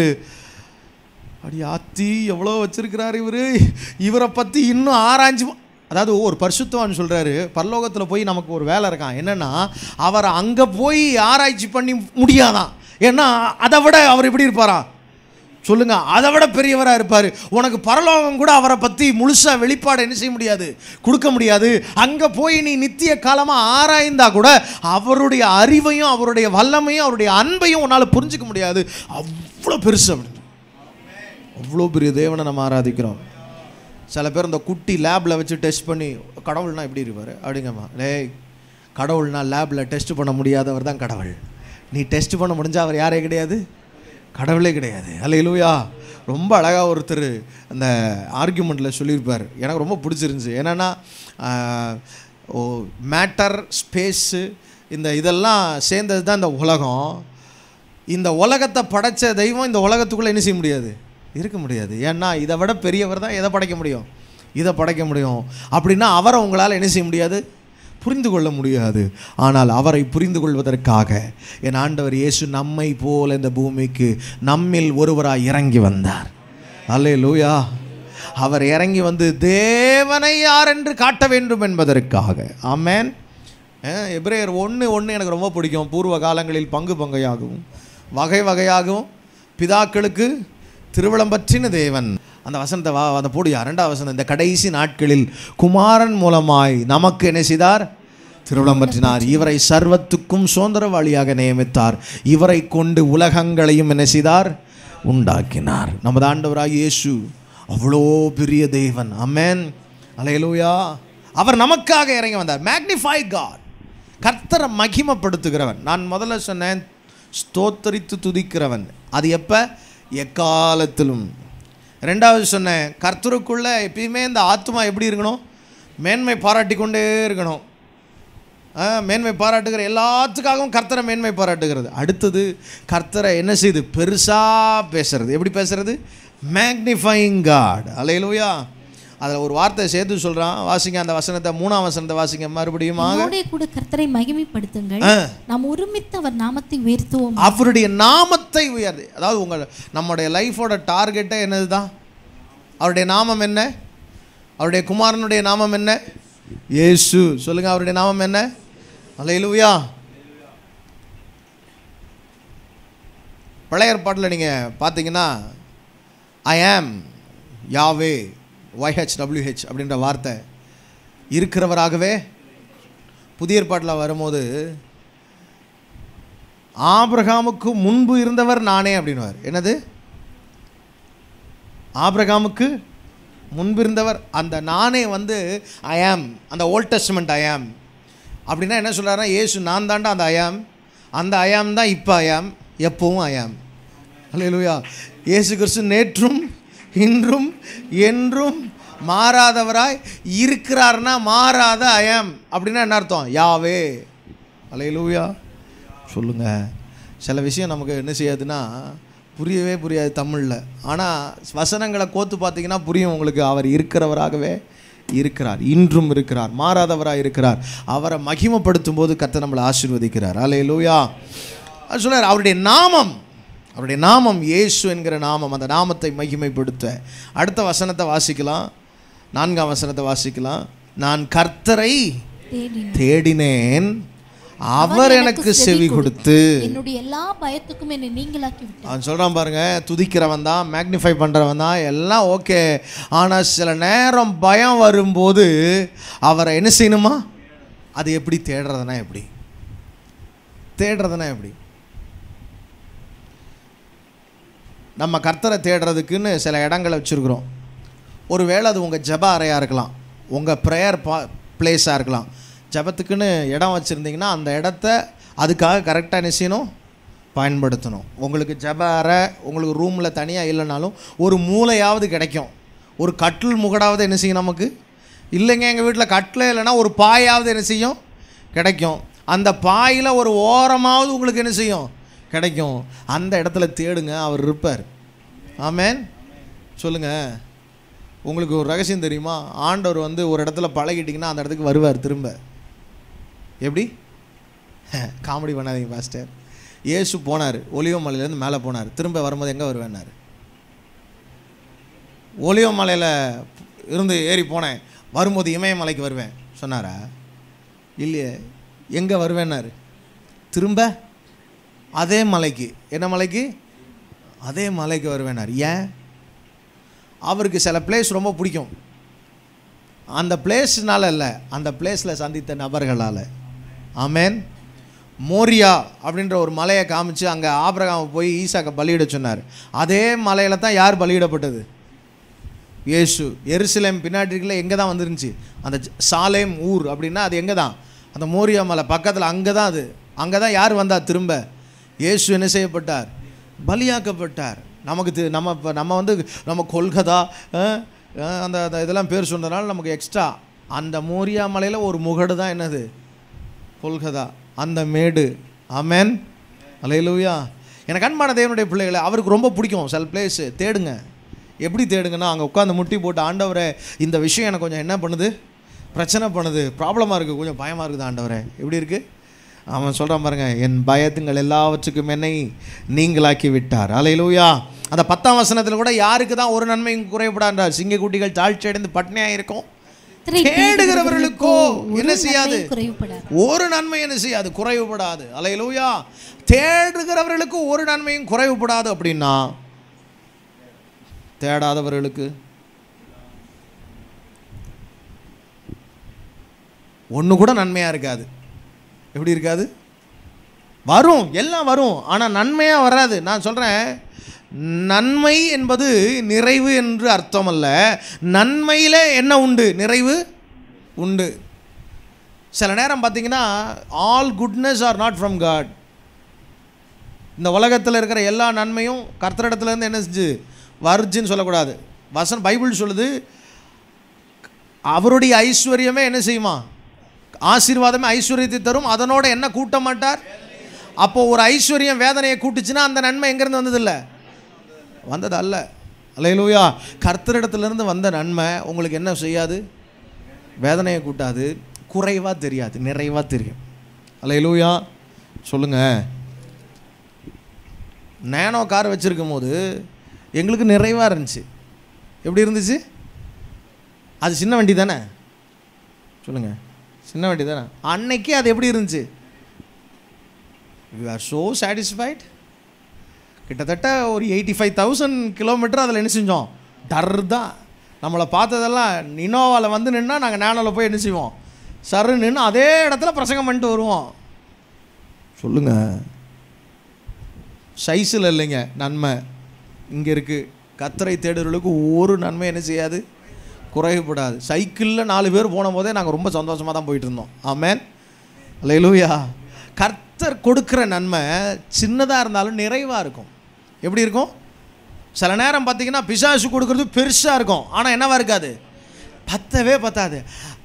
அடி ஆத்தி எவ்வளோ வச்சிருக்கிறாரு இவர் இவரை பற்றி இன்னும் ஆராய்ஞ்சு அதாவது ஒரு பரிசுத்தவான் சொல்கிறாரு பரலோகத்தில் போய் நமக்கு ஒரு வேலை இருக்கான் என்னென்னா அவரை அங்கே போய் ஆராய்ச்சி பண்ணி முடியாதான் ஏன்னா அதை விட அவர் எப்படி இருப்பாரா சொல்லுங்க அதை விட பெரியவராக இருப்பார் உனக்கு பரலோகம் கூட அவரை பற்றி முழுசாக வெளிப்பாடு என்ன செய்ய முடியாது கொடுக்க முடியாது அங்கே போய் நீ நித்திய காலமாக ஆராய்ந்தா கூட அவருடைய அறிவையும் அவருடைய வல்லமையும் அவருடைய அன்பையும் உன்னால் புரிஞ்சுக்க முடியாது அவ்வளோ பெருசு அப்படின்னு அவ்வளோ பெரிய தேவனை நம்ம ஆராதிக்கிறோம் சில பேர் இந்த குட்டி லேபில் வச்சு டெஸ்ட் பண்ணி கடவுள்னா எப்படி இருப்பார் அப்படிங்கம்மா டேய் கடவுள்னா லேபில் டெஸ்ட் பண்ண முடியாதவர் தான் கடவுள் நீ டெஸ்ட் பண்ண முடிஞ்சா அவர் யாரே கிடையாது கடவுளே கிடையாது அல்ல இலுவையா ரொம்ப அழகாக ஒருத்தர் அந்த ஆர்கியூமெண்ட்டில் சொல்லியிருப்பார் எனக்கு ரொம்ப பிடிச்சிருந்துச்சு என்னென்னா ஓ மேட்டர் ஸ்பேஸு இந்த இதெல்லாம் சேர்ந்தது தான் இந்த உலகம் இந்த உலகத்தை படைச்ச தெய்வம் இந்த உலகத்துக்குள்ளே என்ன செய்ய முடியாது இருக்க முடியாது ஏன்னா இதை விட பெரியவர் தான் எதை படைக்க முடியும் இதை படைக்க முடியும் அப்படின்னா அவரை உங்களால் என்ன செய்ய முடியாது புரிந்து கொள்ள முடியாது ஆனால் அவரை புரிந்து கொள்வதற்காக என் ஆண்டவர் இயேசு நம்மை போல இந்த பூமிக்கு நம்மில் ஒருவராய் இறங்கி வந்தார் அல்லே லூயா அவர் இறங்கி வந்து தேவனை யார் என்று காட்ட வேண்டும் என்பதற்காக ஆமென் அஹ் எபிரேயர் ஒன்று ஒன்று எனக்கு ரொம்ப பிடிக்கும் பூர்வ காலங்களில் பங்கு பங்கையாகவும் வகை வகையாகவும் பிதாக்களுக்கு திருவிழம் பற்றின தேவன் அந்த வசனத்தை வா அதை போடுயா ரெண்டாவது வசனம் இந்த கடைசி நாட்களில் குமாரன் மூலமாய் நமக்கு என்ன செய்தார் திருவிழம் பற்றினார் இவரை சர்வத்துக்கும் சுதந்திரவாளியாக நியமித்தார் இவரை கொண்டு உலகங்களையும் என்ன செய்தார் உண்டாக்கினார் நமது ஆண்டவராகிய இயேசு அவ்வளோ பெரிய தேவன் அமேன் அலையலூயா அவர் நமக்காக இறங்கி வந்தார் மேக்னிஃபை காட் கர்த்தரை மகிமைப்படுத்துகிறவன் நான் முதல்ல சொன்னேன் ஸ்தோத்தரித்து துதிக்கிறவன் அது எப்போ எக்காலத்திலும் ரெண்டாவது சொன்னேன் கர்த்தருக்குள்ளே எப்பயுமே இந்த ஆத்மா எப்படி இருக்கணும் மேன்மை பாராட்டி கொண்டே இருக்கணும் ஆ, மேன்மை பாராட்டுகிற எல்லாத்துக்காகவும் கர்த்தரை மேன்மை பாராட்டுகிறது அடுத்தது கர்த்தரை என்ன செய்யுது பெருசாக பேசுறது எப்படி பேசுறது மேக்னிஃபைங் காட் அலையிலூயா அதில் ஒரு வார்த்தை சேர்த்து சொல்கிறான் வாசிங்க அந்த வசனத்தை மூணாம் வசனத்தை வாசிங்க மறுபடியும் நம்மோடே கூட கர்த்தரை மகிமைப்படுத்துங்கள் ஆ. நாம் ஒருமித்து அவர் நாமத்தை உயர்த்துவோம் அவருடைய நாமத்தை உயர்து அதாவது உங்கள் நம்முடைய லைஃபோட டார்கெட்டே என்னது தான் அவருடைய நாமம் என்ன அவருடைய குமாரனுடைய நாமம் என்ன இயேசு சொல்லுங்க அவருடைய நாமம் என்ன அலையிலுயா பழைய ஏற்பாட்டில் நீங்கள் பார்த்தீங்கன்னா ஐ ஆம் யாவே ஒய்ஹெச்டபிள்யூஹெச் அப்படின்ற வார்த்தை இருக்கிறவராகவே புதிய ஏற்பாட்டில் வரும்போது ஆபிரகாமுக்கு முன்பு இருந்தவர் நானே அப்படின்னுவார் என்னது ஆபிரகாமுக்கு முன்பு இருந்தவர் அந்த நானே வந்து ஐ ஆம் அந்த ஓல்ட் டெஸ்ட்மெண்ட் ஐ ஆம் அப்படின்னா என்ன சொல்கிறாருன்னா இயேசு நான் தாண்டா அந்த ஐ ஆம் அந்த ஐ ஆம் தான் இப்போ ஐ ஆம் எப்பவும் ஐ ஆம் அல்லேலூயா இயேசு கிறிஸ்து நேற்றும் இன்றும் என்றும் மாறாதவராய் இருக்கிறார்னா மாறாத ஐ ஆம் அப்படின்னா என்ன அர்த்தம் யாவே அல்லேலூயா சொல்லுங்க சில விஷயம் நமக்கு என்ன செய்யாதுன்னா புரியவே புரியாது தமிழில் ஆனால் வசனங்களை கோத்து பார்த்தீங்கன்னா புரியும் உங்களுக்கு அவர் இருக்கிறவராகவே இருக்கிறார் இன்றும் இருக்கிறார் மாறாதவராக இருக்கிறார் அவரை மகிமைப்படுத்தும் போது கர்த்தர் நம்மளை ஆசீர்வதிக்கிறார் அலே லூயா அது சொன்னார் அவருடைய நாமம் அவருடைய நாமம் இயேசு என்கிற நாமம் அந்த நாமத்தை மகிமைப்படுத்த அடுத்த வசனத்தை வாசிக்கலாம் நான்காம் வசனத்தை வாசிக்கலாம் நான் கர்த்தரை தேடினேன் தேடினேன் அவர் எனக்கு செவி கொடுத்து என்னுடைய எல்லா பயத்துக்கும் என்னை நீங்களாக்கி விட்டார் அவன் சொல்கிறான் பாருங்க துதிக்கிறவன் தான் மேக்னிஃபை பண்ணுறவன் தான் எல்லாம் ஓகே ஆனால் சில நேரம் பயம் வரும்போது அவரை என்ன செய்யணுமா அது எப்படி தேடுறதுனா எப்படி தேடுறதுனா எப்படி நம்ம கர்த்தரை தேடுறதுக்குன்னு சில இடங்களை வச்சுருக்குறோம் ஒருவேளை அது உங்கள் ஜெப அறையாக இருக்கலாம் உங்கள் ப்ரேயர் பா பிளேஸாக இருக்கலாம் ஜெபத்துக்குன்னு இடம் வச்சுருந்தீங்கன்னா அந்த இடத்த அதுக்காக கரெக்டாக என்ன செய்யணும் பயன்படுத்தணும் உங்களுக்கு ஜெப அறை உங்களுக்கு ரூமில் தனியாக இல்லைனாலும் ஒரு மூலையாவது கிடைக்கும் ஒரு கட்டில் முகடாவது என்ன செய்யும் நமக்கு இல்லைங்க எங்கள் வீட்டில் கட்டில் இல்லைன்னா ஒரு பாயாவது என்ன செய்யும் கிடைக்கும் அந்த பாயில் ஒரு ஓரமாவது உங்களுக்கு என்ன செய்யும் கிடைக்கும் அந்த இடத்துல தேடுங்க அவர் இருப்பார் ஆமேன் சொல்லுங்கள் உங்களுக்கு ஒரு ரகசியம் தெரியுமா ஆண்டவர் வந்து ஒரு இடத்துல பழகிட்டிங்கன்னா அந்த இடத்துக்கு வருவார் திரும்ப எப்படி காமெடி பண்ணாதீங்க பாஸ்டர் இயேசு போனார் ஒலிவ மலையிலேருந்து மேலே போனார் திரும்ப வரும்போது எங்கே வருவேன்னாரு ஒலிவ மலையில் இருந்து ஏறி போனேன் வரும்போது இமயமலைக்கு வருவேன் சொன்னாரா இல்லையே எங்கே வருவேன்னாரு திரும்ப அதே மலைக்கு என்ன மலைக்கு அதே மலைக்கு வருவேனார் ஏன் அவருக்கு சில பிளேஸ் ரொம்ப பிடிக்கும் அந்த பிளேஸ்னால இல்லை அந்த பிளேஸில் சந்தித்த நபர்களால் ஆமேன் மோரியா அப்படின்ற ஒரு மலையை காமிச்சு அங்கே ஆபிரகாம் போய் ஈசாக்க பலியிட சொன்னார் அதே மலையில் தான் யார் பலியிடப்பட்டது இயேசு எருசலேம் பின்னாடி இருக்கல எங்கே தான் வந்துருந்துச்சு அந்த ஜ- சாலேம் ஊர் அப்படின்னா அது எங்கே தான் அந்த மோரியா மலை பக்கத்தில் அங்கே தான் அது அங்கே தான் யார் வந்தா திரும்ப இயேசு என்ன செய்யப்பட்டார் பலியாக்கப்பட்டார் நமக்கு தெ- நம்ம இப்போ நம்ம வந்து நம்ம கொல்கதா அஹ், அஹ், அந்த அந்த இதெல்லாம் பேர் சொன்னதுனால நமக்கு எக்ஸ்ட்ரா அந்த மோரியா மலையில் ஒரு முகடு தான் என்னது கொல்கதா அந்த மேடு ஆமென் அலையலூயா எனக்கு அன்பான தேவனுடைய பிள்ளைகளை அவருக்கு ரொம்ப பிடிக்கும் சில பிளேஸு தேடுங்க எப்படி தேடுங்கன்னா அங்கே உட்காந்து முட்டி போட்டு ஆண்டவரே இந்த விஷயம் எனக்கு கொஞ்சம் என்ன பண்ணுது பிரச்சனை பண்ணுது ப்ராப்ளமாக இருக்குது கொஞ்சம் பயமாக இருக்குது ஆண்டவரே எப்படி இருக்குது அவன் சொல்கிறான் பாருங்க என் பயத்துங்கள் எல்லாவற்றுக்கும் என்னை நீங்களாக்கி விட்டார் அலையிலூயா அந்த பத்தாம் வசனத்தில் கூட யாருக்கு தான் ஒரு நன்மையும் குறைபடான்றார் சிங்கக்குட்டிகள் தாழ்ச்சி அடைந்து பட்னியாக இருக்கும் கர்த்தரை தேடுகிறவர்களுக்கோ ஒரு என்ன செய்யாது நன்மையும் குறைவுபடாது ஒரு நன்மை என்ன செய்யாது குறைவுபடாது அலையிலூயா தேடுகிறவர்களுக்கு ஒரு நன்மையும் குறைவுபடாது அப்படின்னா தேடாதவர்களுக்கு ஒன்று கூட நன்மையாக இருக்காது எப்படி இருக்காது வரும் எல்லாம் வரும் ஆனால் நன்மையாக வராது நான் சொல்கிறேன் நன்மை என்பது நிறைவு என்று அர்த்தம் அல்ல நன்மையில் என்ன உண்டு நிறைவு உண்டு சில நேரம் பார்த்தீங்கன்னா all goodness are not from God இந்த உலகத்தில் இருக்கிற எல்லா நன்மையும் கர்த்தரிடத்துலேருந்து என்ன செஞ்சு வருச்சுன்னு சொல்லக்கூடாது வசன் பைபிள் சொல்லுது அவருடைய ஐஸ்வர்யமே என்ன செய்யுமா ஆசீர்வாதமே ஐஸ்வர்யத்தை தரும் அதனோட என்ன கூட்ட மாட்டார் அப்போ ஒரு ஐஸ்வர்யம் வேதனையை கூட்டுச்சுன்னா அந்த நன்மை எங்கேருந்து வந்ததில்ல வந்தது அல்ல அலையலூயா கர்த்தரிடத்துலேருந்து வந்த நன்மை உங்களுக்கு என்ன செய்யாது வேதனையை கூட்டாது குறைவாக தெரியாது நிறைவாக தெரியும் அலையலூயா சொல்லுங்கள் நேனோ கார் வச்சுருக்கும் போது எங்களுக்கு நிறைவாக இருந்துச்சு எப்படி இருந்துச்சு அது சின்ன வண்டி தானே சொல்லுங்கள் சின்ன வண்டி தானே அன்னைக்கு அது எப்படி இருந்துச்சு வி ஆர் ஸோ சாட்டிஸ்ஃபைட் கிட்டத்தட்ட ஒரு எயிட்டி ஃபைவ் தௌசண்ட் கிலோமீட்டர் அதில் என்ன செஞ்சோம் டர் தான் நம்மளை பார்த்ததெல்லாம் இனோவாவில் வந்து நின்னா நாங்கள் நேனோவில் போய் என்ன செய்வோம் சரு நின்று அதே இடத்துல பிரசங்கம் பண்ணிட்டு வருவோம் சொல்லுங்கள் சைஸில் இல்லைங்க நன்மை இங்கே இருக்குது கத்தரை தேடுறவர்களுக்கு ஒரு நன்மை என்ன செய்யாது குறைவுபடாது சைக்கிளில் நாலு பேர் போன போதே நாங்கள் ரொம்ப சந்தோஷமாக தான் போயிட்டு இருந்தோம் ஆமேன் அல்லையிலூயா கர்த்தர் கொடுக்குற நன்மை சின்னதாக இருந்தாலும் நிறைவாக இருக்கும் எப்படி இருக்கும் சில நேரம் பார்த்தீங்கன்னா பிசாசு கொடுக்குறது பெருசாக இருக்கும் ஆனால் என்னவா இருக்காது பத்தவே பத்தாது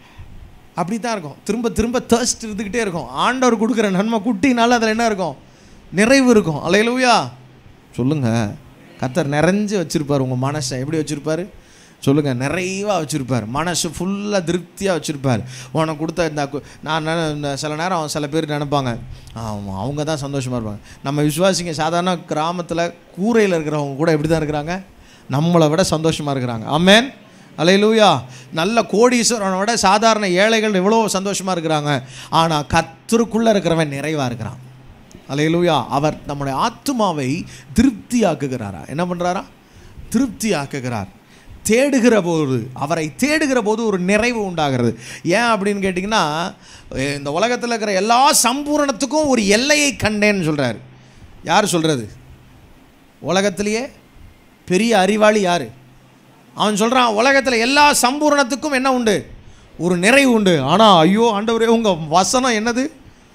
அப்படி தான் இருக்கும் திரும்ப திரும்ப தேர்ஸ்ட் இருந்துக்கிட்டே இருக்கும் ஆண்டவர் கொடுக்குற நன்மை குட்டினால அதில் என்ன இருக்கும் நிறைவு இருக்கும் அலையிலூயா சொல்லுங்கள் கத்தர் நிறைஞ்சு வச்சுருப்பார் உங்கள் மனசை எப்படி வச்சுருப்பார் சொல்லுங்கள் நிறைவாக வச்சுருப்பார் மனசு ஃபுல்லாக திருப்தியாக வச்சுருப்பார் உனக்கு கொடுத்த இந்த கு- நான் நினை- இந்த சில நேரம் சில பேர் நினைப்பாங்க ஆமாம் அவங்க தான் சந்தோஷமாக இருப்பாங்க நம்ம விசுவாசிங்க சாதாரண கிராமத்தில் கூரையில் இருக்கிறவங்க கூட எப்படி தான் இருக்கிறாங்க நம்மளை விட சந்தோஷமாக இருக்கிறாங்க ஆமேன் அலையிலூயா நல்ல கோடீஸ்வரனை விட சாதாரண ஏழைகள் எவ்வளோ சந்தோஷமாக இருக்கிறாங்க ஆனால் கத்தருக்குள்ளே இருக்கிறவன் நிறைவாக இருக்கிறான் அலையிலூயா அவர் நம்முடைய ஆத்மாவை திருப்தியாக்குகிறாரா என்ன பண்ணுறாரா திருப்தியாக்குகிறார் தேடுகிற போது அவரை தேடுகிற போது ஒரு நிறைவு உண்டாகிறது ஏன் அப்படின்னு கேட்டிங்கன்னா அஹ் இந்த உலகத்தில் இருக்கிற எல்லா சம்பூரணத்துக்கும் ஒரு எல்லையை கண்டேன்னு சொல்கிறார் யார் சொல்கிறது உலகத்திலேயே பெரிய அறிவாளி யார் அவன் சொல்கிறான் உலகத்தில் எல்லா சம்பூரணத்துக்கும் என்ன உண்டு ஒரு நிறைவு உண்டு ஆனால் ஐயோ ஆண்டவரே உங்கள் வசனம் என்னது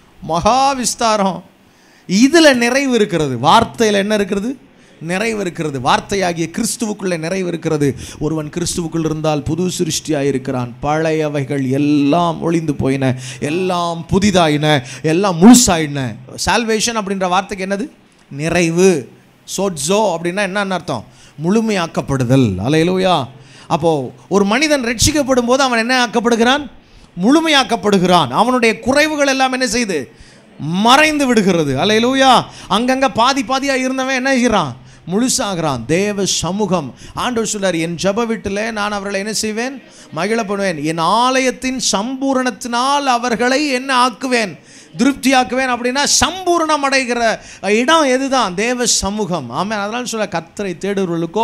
மகா விஸ்தாரம் இதில் நிறைவு இருக்கிறது வார்த்தையில் என்ன இருக்கிறது நிறைவு இருக்கிறது வார்த்தையாகிய கிறிஸ்துவுக்குள்ளே நிறைவு இருக்கிறது ஒருவன் கிறிஸ்துவுக்குள் இருந்தால் புது சிருஷ்டியாக இருக்கிறான் பழையவைகள் எல்லாம் ஒளிந்து போயின எல்லாம் புதிதாயின எல்லாம் முழுசாயின சால்வேஷன் அப்படின்ற வார்த்தைக்கு என்னது நிறைவு சோட்ஸோ அப்படின்னா என்னன்னு அர்த்தம் முழுமையாக்கப்படுதல் அலையிலூயா அப்போது ஒரு மனிதன் ரட்சிக்கப்படும் போது அவன் என்ன ஆக்கப்படுகிறான் முழுமையாக்கப்படுகிறான் அவனுடைய குறைவுகள் எல்லாம் என்ன செய்யுது மறைந்து விடுகிறது அலையிலூயா அங்கங்கே பாதி பாதியாக இருந்தவன் என்ன செய்கிறான் முழுசாகிறான் தேவ சமூகம் ஆண்டவர் சொல்லார் என் ஜப வீட்டில் நான் அவர்களை என்ன செய்வேன் மகிழப்படுவேன் என் ஆலயத்தின் சம்பூரணத்தினால் அவர்களை என்ன ஆக்குவேன் திருப்தியாக்குவேன் அப்படின்னா சம்பூரணம் அடைகிற இடம் எதுதான் தேவ சமூகம் ஆமாம் அதனால சொல்ல கத்தரை தேடுவர்களுக்கோ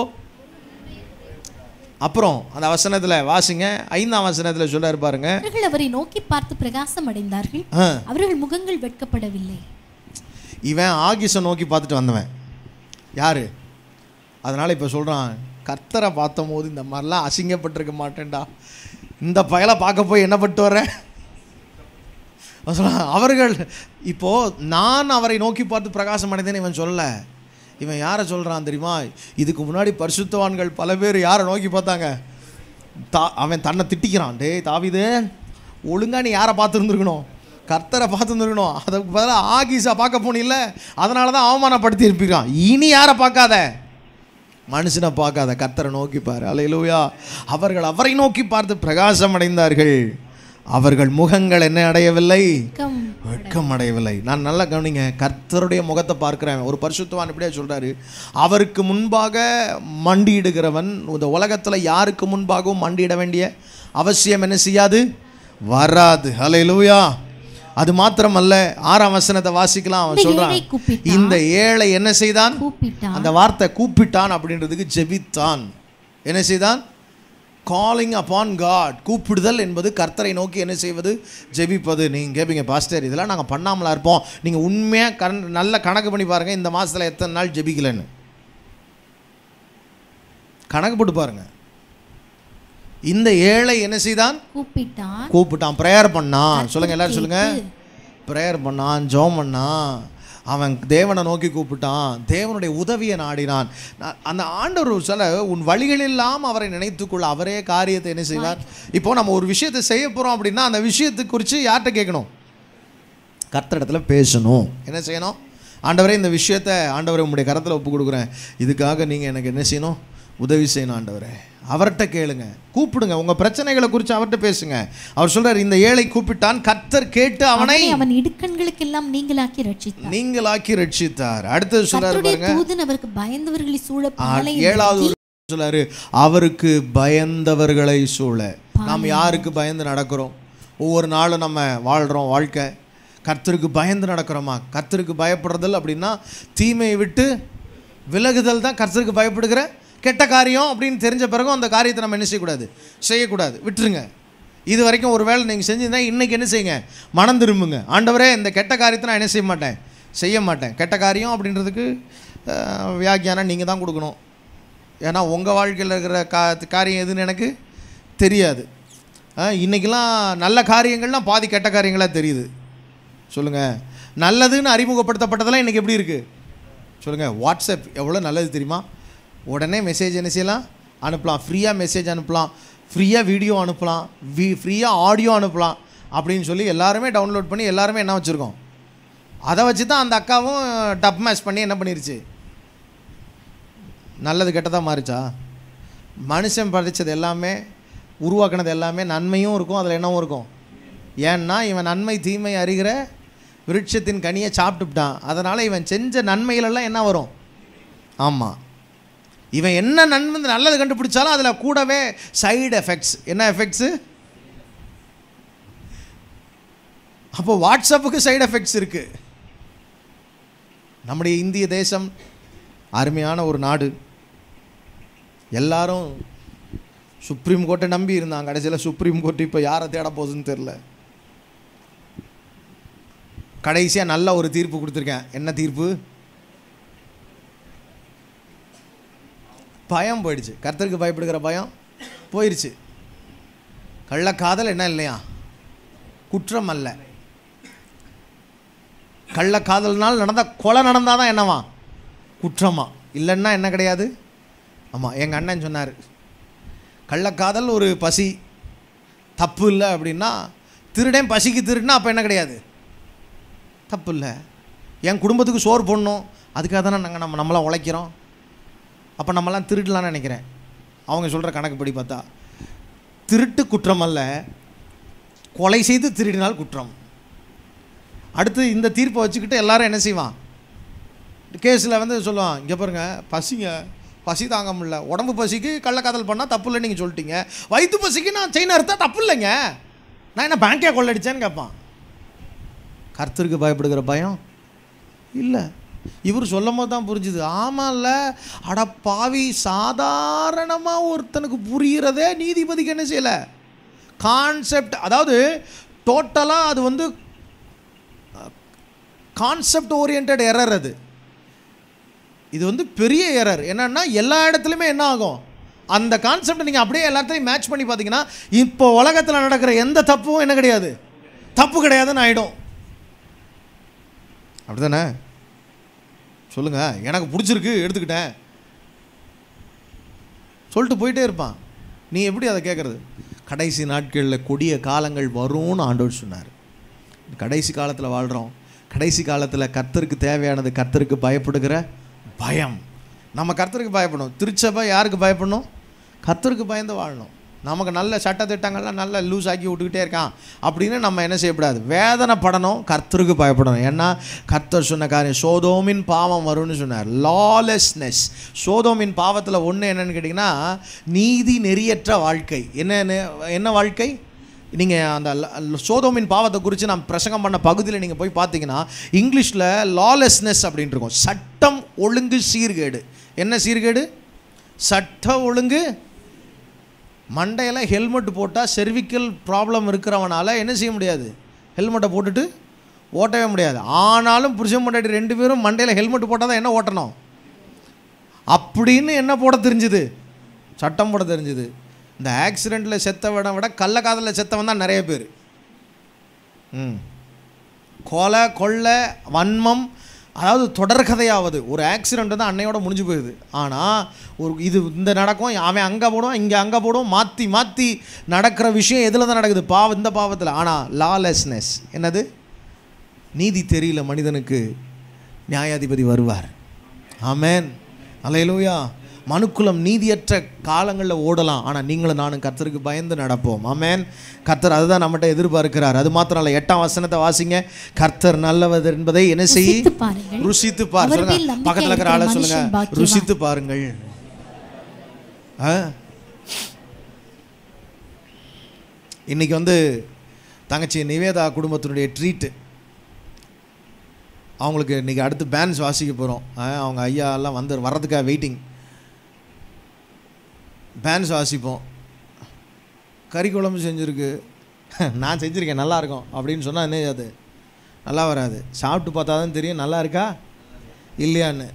அப்புறம் அந்த வசனத்தில் வாசிங்க ஐந்தாம் வசனத்தில் சொல்றாரு பாருங்க அவர்கள் அவரை நோக்கி பார்த்து பிரகாசம் அடைந்தார்கள் ஆ, அவர்கள் முகங்கள் வெட்கப்படவில்லை இவன் ஆகிஸை நோக்கி பார்த்துட்டு வந்தவன் யாரு அதனால் இப்போ சொல்கிறான் கர்த்தரை பார்த்த போது இந்த மாதிரிலாம் அசிங்கப்பட்டிருக்க மாட்டேன்டா இந்த பயலை பார்க்க போய் என்ன பண்ணிட்டு வரேன் அவன் சொல்றான், அவர்கள் இப்போது நான் அவரை நோக்கி பார்த்து பிரகாசம் அடைந்தேன்னு இவன் சொல்லலை இவன் யாரை சொல்கிறான் தெரியுமா இதுக்கு முன்னாடி பரிசுத்தவான்கள் பல பேர் யாரை நோக்கி பார்த்தாங்க தா அவன் தன்னை திட்டிக்கிறான் டேய் தாவிதே ஒழுங்கா நீ யாரை பார்த்துருந்துருக்கணும் கர்த்தரை பார்த்துருந்துருக்கணும் அதுக்கு பதிலாக ஆகீஸா பார்க்க போனில்ல அதனால தான் அவமானப்படுத்தி இருப்பிருக்கான் இனி யாரை பார்க்காத மனுஷனை பார்க்காத கர்த்தரை நோக்கி பாரு அலையிலூயா அவர்கள் அவரை நோக்கி பார்த்து பிரகாசம் அடைந்தார்கள் அவர்கள் முகங்கள் என்ன அடையவில்லை கம் வெட்கம் அடையவில்லை நான் நல்லா கவனிங்க கர்த்தருடைய முகத்தை பார்க்கிறேன் ஒரு பரிசுத்தவான் இப்படியே சொல்றாரு அவருக்கு முன்பாக மண்டியிடுகிறவன் இந்த உலகத்துல யாருக்கு முன்பாகவும் மண்டியிட வேண்டிய அவசியம் என்ன செய்யாது வராது ஹalleluya அது மாத்திரமல்ல ஆறாம் வசனத்தை வாசிக்கலாம் அவன் இந்த சொல்றான் ஏழை கூப்பிட்டான். இந்த ஏழை என்ன செய்தான் கூப்பிட்டான் அந்த வார்த்தை கூப்பிட்டான் அப்படின்றதுக்கு ஜெபித்தான் என்ன செய்தான் காலிங் அப்பான் காட் கூப்பிடுதல் என்பது கர்த்தரை நோக்கி என்ன செய்வது ஜெபிப்பது நீங்கள் கேட்பீங்க பாஸ்டர் இதெல்லாம் நாங்கள் பண்ணாமலா இருப்போம் நீங்கள் உண்மையாக கண் நல்ல கணக்கு பண்ணி பாருங்கள் இந்த மாதத்தில் எத்தனை நாள் ஜெபிக்கலன்னு கணக்கு போட்டு பாருங்க இந்த ஏழை என்ன செய்தான் கூப்பிட்டான் கூப்பிட்டான் ப்ரேயர் பண்ணான் சொல்லுங்க எல்லாரும் சொல்லுங்க ப்ரேயர் பண்ணான் ஜெபம் பண்ணான் அவன் தேவனை நோக்கி கூப்பிட்டான் தேவனுடைய உதவியை நாடினான் நான் அந்த ஆண்டவர் சில உன் வழிகளெல்லாம் அவரை நினைத்துக்கொள்ள அவரே காரியத்தை என்ன செய்வார் இப்போ நம்ம ஒரு விஷயத்தை செய்ய போகிறோம் அப்படின்னா அந்த விஷயத்தை குறித்து யார்கிட்ட கேட்கணும் கர்த்தரிடத்துல பேசணும் என்ன செய்யணும் ஆண்டவரே இந்த விஷயத்தை ஆண்டவரை உங்களுடைய கரத்தில் ஒப்பு கொடுக்குறேன் இதுக்காக நீங்கள் எனக்கு என்ன செய்யணும் உதவி செய்யணும் ஆண்டவரே அவர்கிட்ட கேளுங்க கூப்பிடுங்க உங்கள் பிரச்சனைகளை குறித்து அவர்கிட்ட பேசுங்க அவர் சொல்றார் இந்த ஏழை கூப்பிட்டான் கர்த்தர் கேட்டு அவனை அவனை அவன் இடுக்கண்களுக்கெல்லாம் நீங்களாக்கி ரட்சித்தான் நீங்களாக்கி ரட்சித்தார் அடுத்தது சொல்றாரு கர்த்தருடைய பாருங்க தூதன் அவருக்கு பயந்தவர்களை சூழ ஆ, பாலை ஏழாவது ஒரு சொல்றாரு அவருக்கு பயந்தவர்களை சூழ நாம் யாருக்கு பயந்து நடக்கிறோம் ஒவ்வொரு நாளும் நம்ம வாழ்கிறோம் வாழ்க்கை கர்த்தருக்கு பயந்து நடக்கிறோமா கர்த்தருக்கு பயப்படுறதில் அப்படின்னா தீமையை விட்டு விலகுதல் தான் கர்த்தருக்கு பயப்படுகிற கெட்ட காரியம் அப்படின்னு தெரிஞ்ச பிறகும் அந்த காரியத்தை நம்ம என்ன செய்யக்கூடாது செய்யக்கூடாது விட்டுருங்க இது வரைக்கும் ஒரு வேளை நீங்கள் செஞ்சிருந்தா இன்றைக்கி என்ன செய்யுங்க மனம் திரும்புங்க ஆண்டவரே இந்த கெட்ட காரியத்தை நான் என்ன செய்ய மாட்டேன் செய்ய மாட்டேன் கெட்ட காரியம் அப்படின்றதுக்கு அஹ், வியாக்கியானம் நீங்கள் தான் கொடுக்கணும் ஏன்னா உங்கள் வாழ்க்கையில் இருக்கிற கா காரியம் எதுன்னு எனக்கு தெரியாது அஹ், இன்னைக்கெல்லாம் நல்ல காரியங்கள்லாம் பாதி கெட்ட காரியங்களாக தெரியுது சொல்லுங்கள் நல்லதுன்னு அறிமுகப்படுத்தப்பட்டதெல்லாம் இன்றைக்கி எப்படி இருக்குது சொல்லுங்கள் வாட்ஸ்அப் எவ்வளோ நல்லது தெரியுமா உடனே மெசேஜ் என்ன செய்யலாம் அனுப்பலாம் ஃப்ரீயாக மெசேஜ் அனுப்பலாம் ஃப்ரீயாக வீடியோ அனுப்பலாம் வி ஃப்ரீயாக ஆடியோ அனுப்பலாம் அப்படின்னு சொல்லி எல்லாருமே டவுன்லோட் பண்ணி எல்லாருமே என்ன வச்சுருக்கோம் அதை வச்சு தான் அந்த அக்காவும் டப் மேட்ச் பண்ணி என்ன பண்ணிருச்சு நல்லது கெட்டதாக மாறிச்சா மனுஷன் படைச்சது எல்லாமே உருவாக்குனது எல்லாமே நன்மையும் இருக்கும் அதில் என்னவும் இருக்கும் ஏன்னா இவன் நன்மை தீமை அறிகிற விருட்சத்தின் கனியை சாப்பிட்டுட்டான் அதனால் இவன் செஞ்ச நன்மைகளெல்லாம் என்ன வரும் ஆமாம் இவன் என்ன நன்மை நல்லது கண்டுபிடிச்சாலும் அதில் கூடவே சைடு எஃபெக்ட்ஸ் என்ன எஃபெக்ட்ஸு அப்போ வாட்ஸ்அப்புக்கு சைடு எஃபெக்ட்ஸ் இருக்குது நம்முடைய இந்திய தேசம் அருமையான ஒரு நாடு எல்லாரும் சுப்ரீம் கோர்ட்டை நம்பி இருந்தாங்க கடைசியில் சுப்ரீம் கோர்ட் இப்போ யாரை தேட போகுதுன்னு தெரில கடைசியாக நல்ல ஒரு தீர்ப்பு கொடுத்துருக்கேன் என்ன தீர்ப்பு பயம் போயிடுச்சு கர்த்தருக்கு பயப்படுகிற பயம் போயிடுச்சு கள்ளக்காதல் என்ன இல்லையா குற்றம் அல்ல கள்ளக்காதல்னால் நடந்த கொலை நடந்தால் தான் என்னவா குற்றமா இல்லைன்னா என்ன கிடையாது ஆமாம் எங்கள் அண்ணன் சொன்னார் கள்ளக்காதல் ஒரு பசி தப்பு இல்லை அப்படின்னா திருடன் பசிக்கு திருடினா அப்போ என்ன கிடையாது தப்பு இல்லை என் குடும்பத்துக்கு சோறு போடணும் அதுக்காக தானே நாங்கள் நம்ம நம்மளாம் உழைக்கிறோம் அப்போ நம்மலாம் திருடலாம்னு நினைக்கிறேன் அவங்க சொல்கிற கணக்குப்படி பார்த்தா திருட்டு குற்றம் அல்ல கொலை செய்து திருடினால் குற்றம் அடுத்து இந்த தீர்ப்பை வச்சுக்கிட்டு எல்லாரும் என்ன செய்வான் கேஸில் வந்து சொல்லுவான் இங்கே பாருங்க பசிங்க பசி தாங்க முடியல உடம்பு பசிக்கு கள்ளக்காதல் பண்ணால் தப்பு இல்லைன்னு நீங்கள் சொல்லிட்டீங்க வயிற்று பசிக்கு நான் செயின் அறுத்தா தப்பு இல்லைங்க நான் என்ன பேங்கே கொள்ளடிச்சேன்னு கேட்பான் கர்த்தருக்கு பயப்படுகிற பயம் இல்லை இவர் சொல்லும் போது தான் புரிஞ்சுது ஆமாம்ல அட பாவி சாதாரணமாக ஒருத்தனுக்கு புரிகிறதே நீதிபதிக்கு என்ன செய்யலை கான்செப்ட் அதாவது டோட்டலாக அது வந்து கான்செப்ட் ஓரியன்ட் எரர் அது இது வந்து பெரிய எரர் என்னன்னா எல்லா இடத்துலையுமே என்ன ஆகும் அந்த கான்செப்டை நீங்கள் அப்படியே எல்லாத்தையும் மேட்ச் பண்ணி பார்த்தீங்கன்னா இப்போ உலகத்தில் நடக்கிற எந்த தப்பும் என்ன கிடையாது தப்பு கிடையாதுன்னு ஆகிடும் அப்படிதானே சொல்லுங்க எனக்கு பிடிச்சிருக்கு எடுத்துக்கிட்டேன் சொல்லிட்டு போயிட்டே இருப்பான் நீ எப்படி அதை கேட்குறது கடைசி நாட்களில் கொடிய காலங்கள் வரும்னு ஆண்டவர் சொன்னார் கடைசி காலத்தில் வாழ்கிறோம் கடைசி காலத்தில் கர்த்தருக்கு தேவையானது கர்த்தருக்கு பயப்படுகிற பயம் நம்ம கர்த்தருக்கு பயப்படணும் திருச்சபை யாருக்கு பயப்படணும் கர்த்தருக்கு பயந்து வாழணும் நமக்கு நல்ல சட்டத்திட்டங்கள்லாம் நல்ல லூஸ் ஆக்கி விட்டுக்கிட்டே இருக்கான் அப்படின்னு நம்ம என்ன செய்யக்கூடாது வேதனைப்படணும் கர்த்தருக்கு பயப்படணும் ஏன்னா கர்த்தர் சொன்ன காரியம் சோதோமின் பாவம் வரும்னு சொன்னார் லாலெஸ்னஸ் சோதோமின் பாவத்தில் ஒன்று என்னன்னு கேட்டிங்கன்னா நீதி நெறியற்ற வாழ்க்கை என்ன என்ன வாழ்க்கை நீங்கள் அந்த ல- சோதோமின் பாவத்தை குறித்து நான் பிரசங்கம் பண்ண பகுதியில் நீங்கள் போய் பார்த்தீங்கன்னா இங்கிலீஷில் லாலெஸ்னஸ் அப்படின்னு இருக்கும் சட்டம் ஒழுங்கு சீர்கேடு என்ன சீர்கேடு சட்ட ஒழுங்கு மண்டையில் ஹெல்மெட் போட்டால் செர்விக்கல் ப்ராப்ளம் இருக்கிறவனால என்ன செய்ய முடியாது ஹெல்மெட்டை போட்டுட்டு ஓட்டவே முடியாது ஆனாலும் புருஷன் பொண்டாட்டி ரெண்டு பேரும் மண்டையில் ஹெல்மெட் போட்டால் தான் என்ன ஓட்டணும் அப்படின்னு என்ன போட தெரிஞ்சுது சட்டம் போட தெரிஞ்சுது இந்த ஆக்சிடெண்ட்டில் செத்தவனை விட கள்ளக்காதலில் செத்தவன் தான் நிறைய பேர் ம் கொலை கொள்ளை வன்மம் அதாவது தொடர்கதையாவது ஒரு ஆக்சிடெண்ட் தான் அன்னையோட முடிஞ்சு போயிடுது ஆனால் ஒரு இது இந்த நடக்கும் அவன் அங்கே போடுவான் இங்கே அங்கே போடுவோம் மாற்றி மாற்றி நடக்கிற விஷயம் எதில் தான் நடக்குது பாவம் இந்த பாவத்தில் ஆனால் லாலெஸ்னஸ் என்னது நீதி தெரியல மனிதனுக்கு நியாயாதிபதி வருவார் ஆமென் அலையலூயா மனுக்குலம் நீதியற்ற காலங்களில் ஓடலாம் ஆனால் நீங்களும் நானும் கர்த்தருக்கு பயந்து நடப்போம் ஆமென் கர்த்தர் அதுதான் நம்மகிட்ட எதிர்பார்க்கிறார் அது மாத்திரம் இல்லை எட்டாம் வசனத்தை வாசிங்க கர்த்தர் நல்லவர் என்பதை என்ன செய்ய ருசித்து பாருங்கள் ருசித்து பாரு அவர் சொல்லுங்க மேல் நம்பிக்கை பக்கத்தில் இருக்கிற ஆளை இருக்கிற சொல்லுங்க மனுஷன் பாக்கியவான். ருசித்து பாருங்கள் ஆ இன்னைக்கு வந்து தங்கச்சி நிவேதா குடும்பத்தினுடைய ட்ரீட்டு அவங்களுக்கு இன்றைக்கி அடுத்து பேன்ஸ் வாசிக்க போகிறோம் அவங்க ஐயா எல்லாம் வந்து வர்றதுக்காக வெயிட்டிங் பேன்ஸ் வாசிப்போம் கறி குழம்பு செஞ்சுருக்கு நான் செஞ்சுருக்கேன் நல்லா இருக்கும் அப்படின்னு சொன்னால் என்ன அது நல்லா வராது சாப்பிட்டு பார்த்தா தான் தெரியும் நல்லா இருக்கா இல்லையான்னு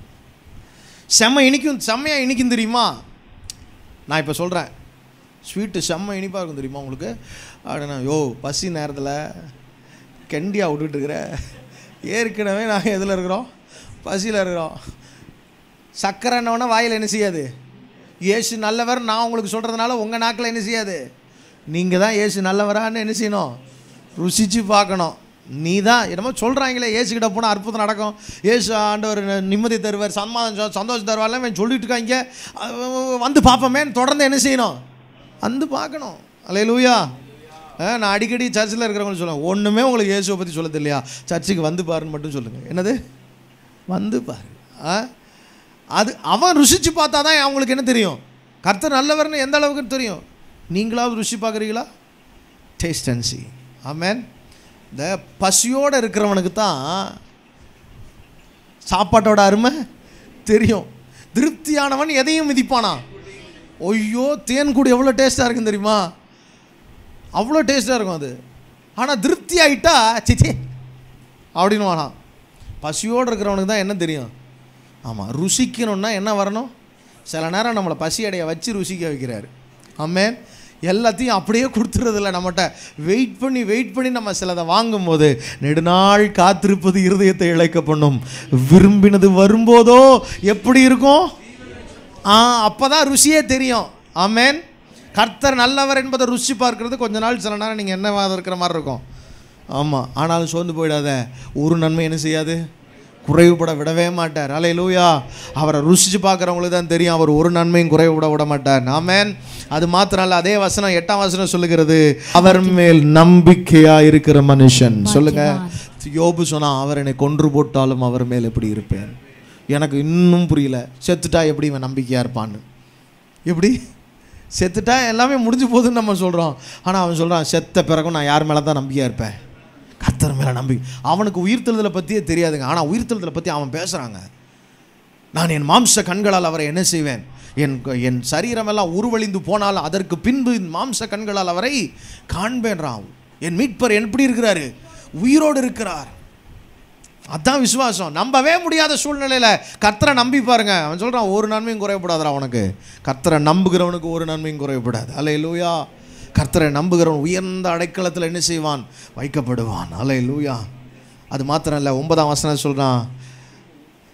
செம்ம இனிக்கும் செம்மையாக இனிக்கும் தெரியுமா நான் இப்போ சொல்கிறேன் ஸ்வீட்டு செம்ம இனிப்பாக இருக்கும் தெரியுமா உங்களுக்கு அப்படின்னா யோ பசி நேரத்தில் கெண்டியாக விட்டுட்டு இருக்கிற ஏற்கனவே நாங்கள் எதில் இருக்கிறோம் பசியில் இருக்கிறோம் சக்கரை என்னவொன்னே வாயில் என்ன செய்யாது ஏசு நல்லவர் நான் உங்களுக்கு சொல்கிறதுனால உங்கள் நாக்கில் என்ன செய்யாது நீங்கள் தான் ஏசு நல்லவரான்னு என்ன செய்யணும் ருசித்து பார்க்கணும் நீ தான் என்னமோ சொல்கிறாங்களே ஏசுக்கிட்ட போனால் அற்புதம் நடக்கும் ஏசு ஆண்டவர் ந- நிம்மதி தருவார் சமாதானம் சந்தோஷம் தருவார்லாம் இவன் சொல்லிட்டு இருக்காங்க அஹ் வந்து பார்ப்போமேன்னு தொடர்ந்து என்ன செய்யணும் வந்து பார்க்கணும் அலையலூயா நான் அடிக்கடி சர்ச்சில் இருக்கிறவங்க சொல்லுவேன் ஒன்றுமே உங்களுக்கு இயேசுவை பற்றி சொல்ல தெரியலையா சர்ச்சுக்கு வந்து பாருன்னு மட்டும் சொல்லுங்கள் என்னது வந்து பாரு ஆ அது அவன் ருசித்து பார்த்தா தான் அவங்களுக்கு என்ன தெரியும் கர்த்தர் நல்லவர்னு எந்த அளவுக்கு தெரியும் நீங்களாவது ருசி பார்க்குறீங்களா டேஸ்ட் அண்ட் சி ஆமேன் இந்த பசியோடு இருக்கிறவனுக்கு தான் சாப்பாட்டோட அருமை தெரியும் திருப்தியானவன் எதையும் மிதிப்பானா ஐயோ தேன் கூடு எவ்வளோ டேஸ்ட்டாக இருக்கும் தெரியுமா அவ்வளோ டேஸ்ட்டாக இருக்கும் அது ஆனால் திருப்தி ஆகிட்டா சிச்சி அப்படின்னு வேணாம் பசியோடு இருக்கிறவனுக்கு தான் என்ன தெரியும் ஆமாம் ருசிக்கணும்னா என்ன வரணும் சில நேரம் நம்மளை பசி அடைய வச்சு ருசிக்க வைக்கிறாரு ஆமேன் எல்லாத்தையும் அப்படியே கொடுத்துறதில்ல நம்மகிட்ட வெயிட் பண்ணி வெயிட் பண்ணி நம்ம சிலதை வாங்கும்போது நெடுநாள் காத்திருப்பது இருதயத்தை இழைக்க பண்ணும் விரும்பினது வரும்போதோ எப்படி இருக்கும் ஆ அப்போ தான் ருசியே தெரியும் ஆமேன் கர்த்தர் நல்லவர் என்பதை ருசி பார்க்கறது கொஞ்ச நாள் சில நேரம் நீங்கள் என்னவாக இருக்கிற மாதிரி இருக்கும் ஆமாம் ஆனாலும் சோர்ந்து போயிடாத ஒரு நன்மை என்ன செய்யாது குறைவுபட விடவே மாட்டார் அலை லூயா அவரை ருசிச்சு பார்க்குறவங்களுக்கு தான் தெரியும் அவர் ஒரு நன்மையும் குறைவுபட விட மாட்டார் ஆமேன் அது மாத்திரம் இல்ல அதே வசனம் எட்டாம் வசனம் சொல்லுகிறது அவர் மேல் நம்பிக்கையா இருக்கிற மனுஷன் சொல்லுங்க யோபு சொன்னா அவர் என்னை கொன்று போட்டாலும் அவர் மேல் எப்படி இருப்பேன் எனக்கு இன்னும் புரியல செத்துட்டா எப்படி இவன் நம்பிக்கையாக இருப்பான்னு எப்படி செத்துட்டா எல்லாமே முடிஞ்சு போகுதுன்னு நம்ம சொல்கிறோம் ஆனால் அவன் சொல்கிறான் செத்த பிறகும் நான் யார் மேலே தான் நம்பிக்கையாக இருப்பேன் கர்த்தர் மேலே நம்பி அவனுக்கு உயிர்த்தெழுதலை பற்றியே தெரியாதுங்க ஆனால் உயிர்த்தெழுதலை பற்றி அவன் பேசுகிறாங்க நான் என் மாம்ச கண்களால் அவரை என்ன செய்வேன் என் என் சரீரமெல்லாம் உருவழிந்து போனாலும் அதற்கு பின்பு என் மாம்ச கண்களால் அவரை காண்பேன்றான் என் மீட்பர் எப்படி இருக்கிறாரு உயிரோடு இருக்கிறார் அதான் விசுவாசம் நம்பவே முடியாத சூழ்நிலையில் கர்த்தரை நம்பி பாருங்க அவன் சொல்கிறான் ஒரு நன்மையும் குறையப்படாதுடா அவனுக்கு கர்த்தரை நம்புகிறவனுக்கு ஒரு நன்மையும் குறையப்படாது அலை லூயா கர்த்தரை நம்புகிறவன் உயர்ந்த அடைக்கலத்தில் என்ன செய்வான் வைக்கப்படுவான் அலை லூயா அது மாத்திரம் இல்லை ஒன்பதாம் வசனம் சொல்கிறான்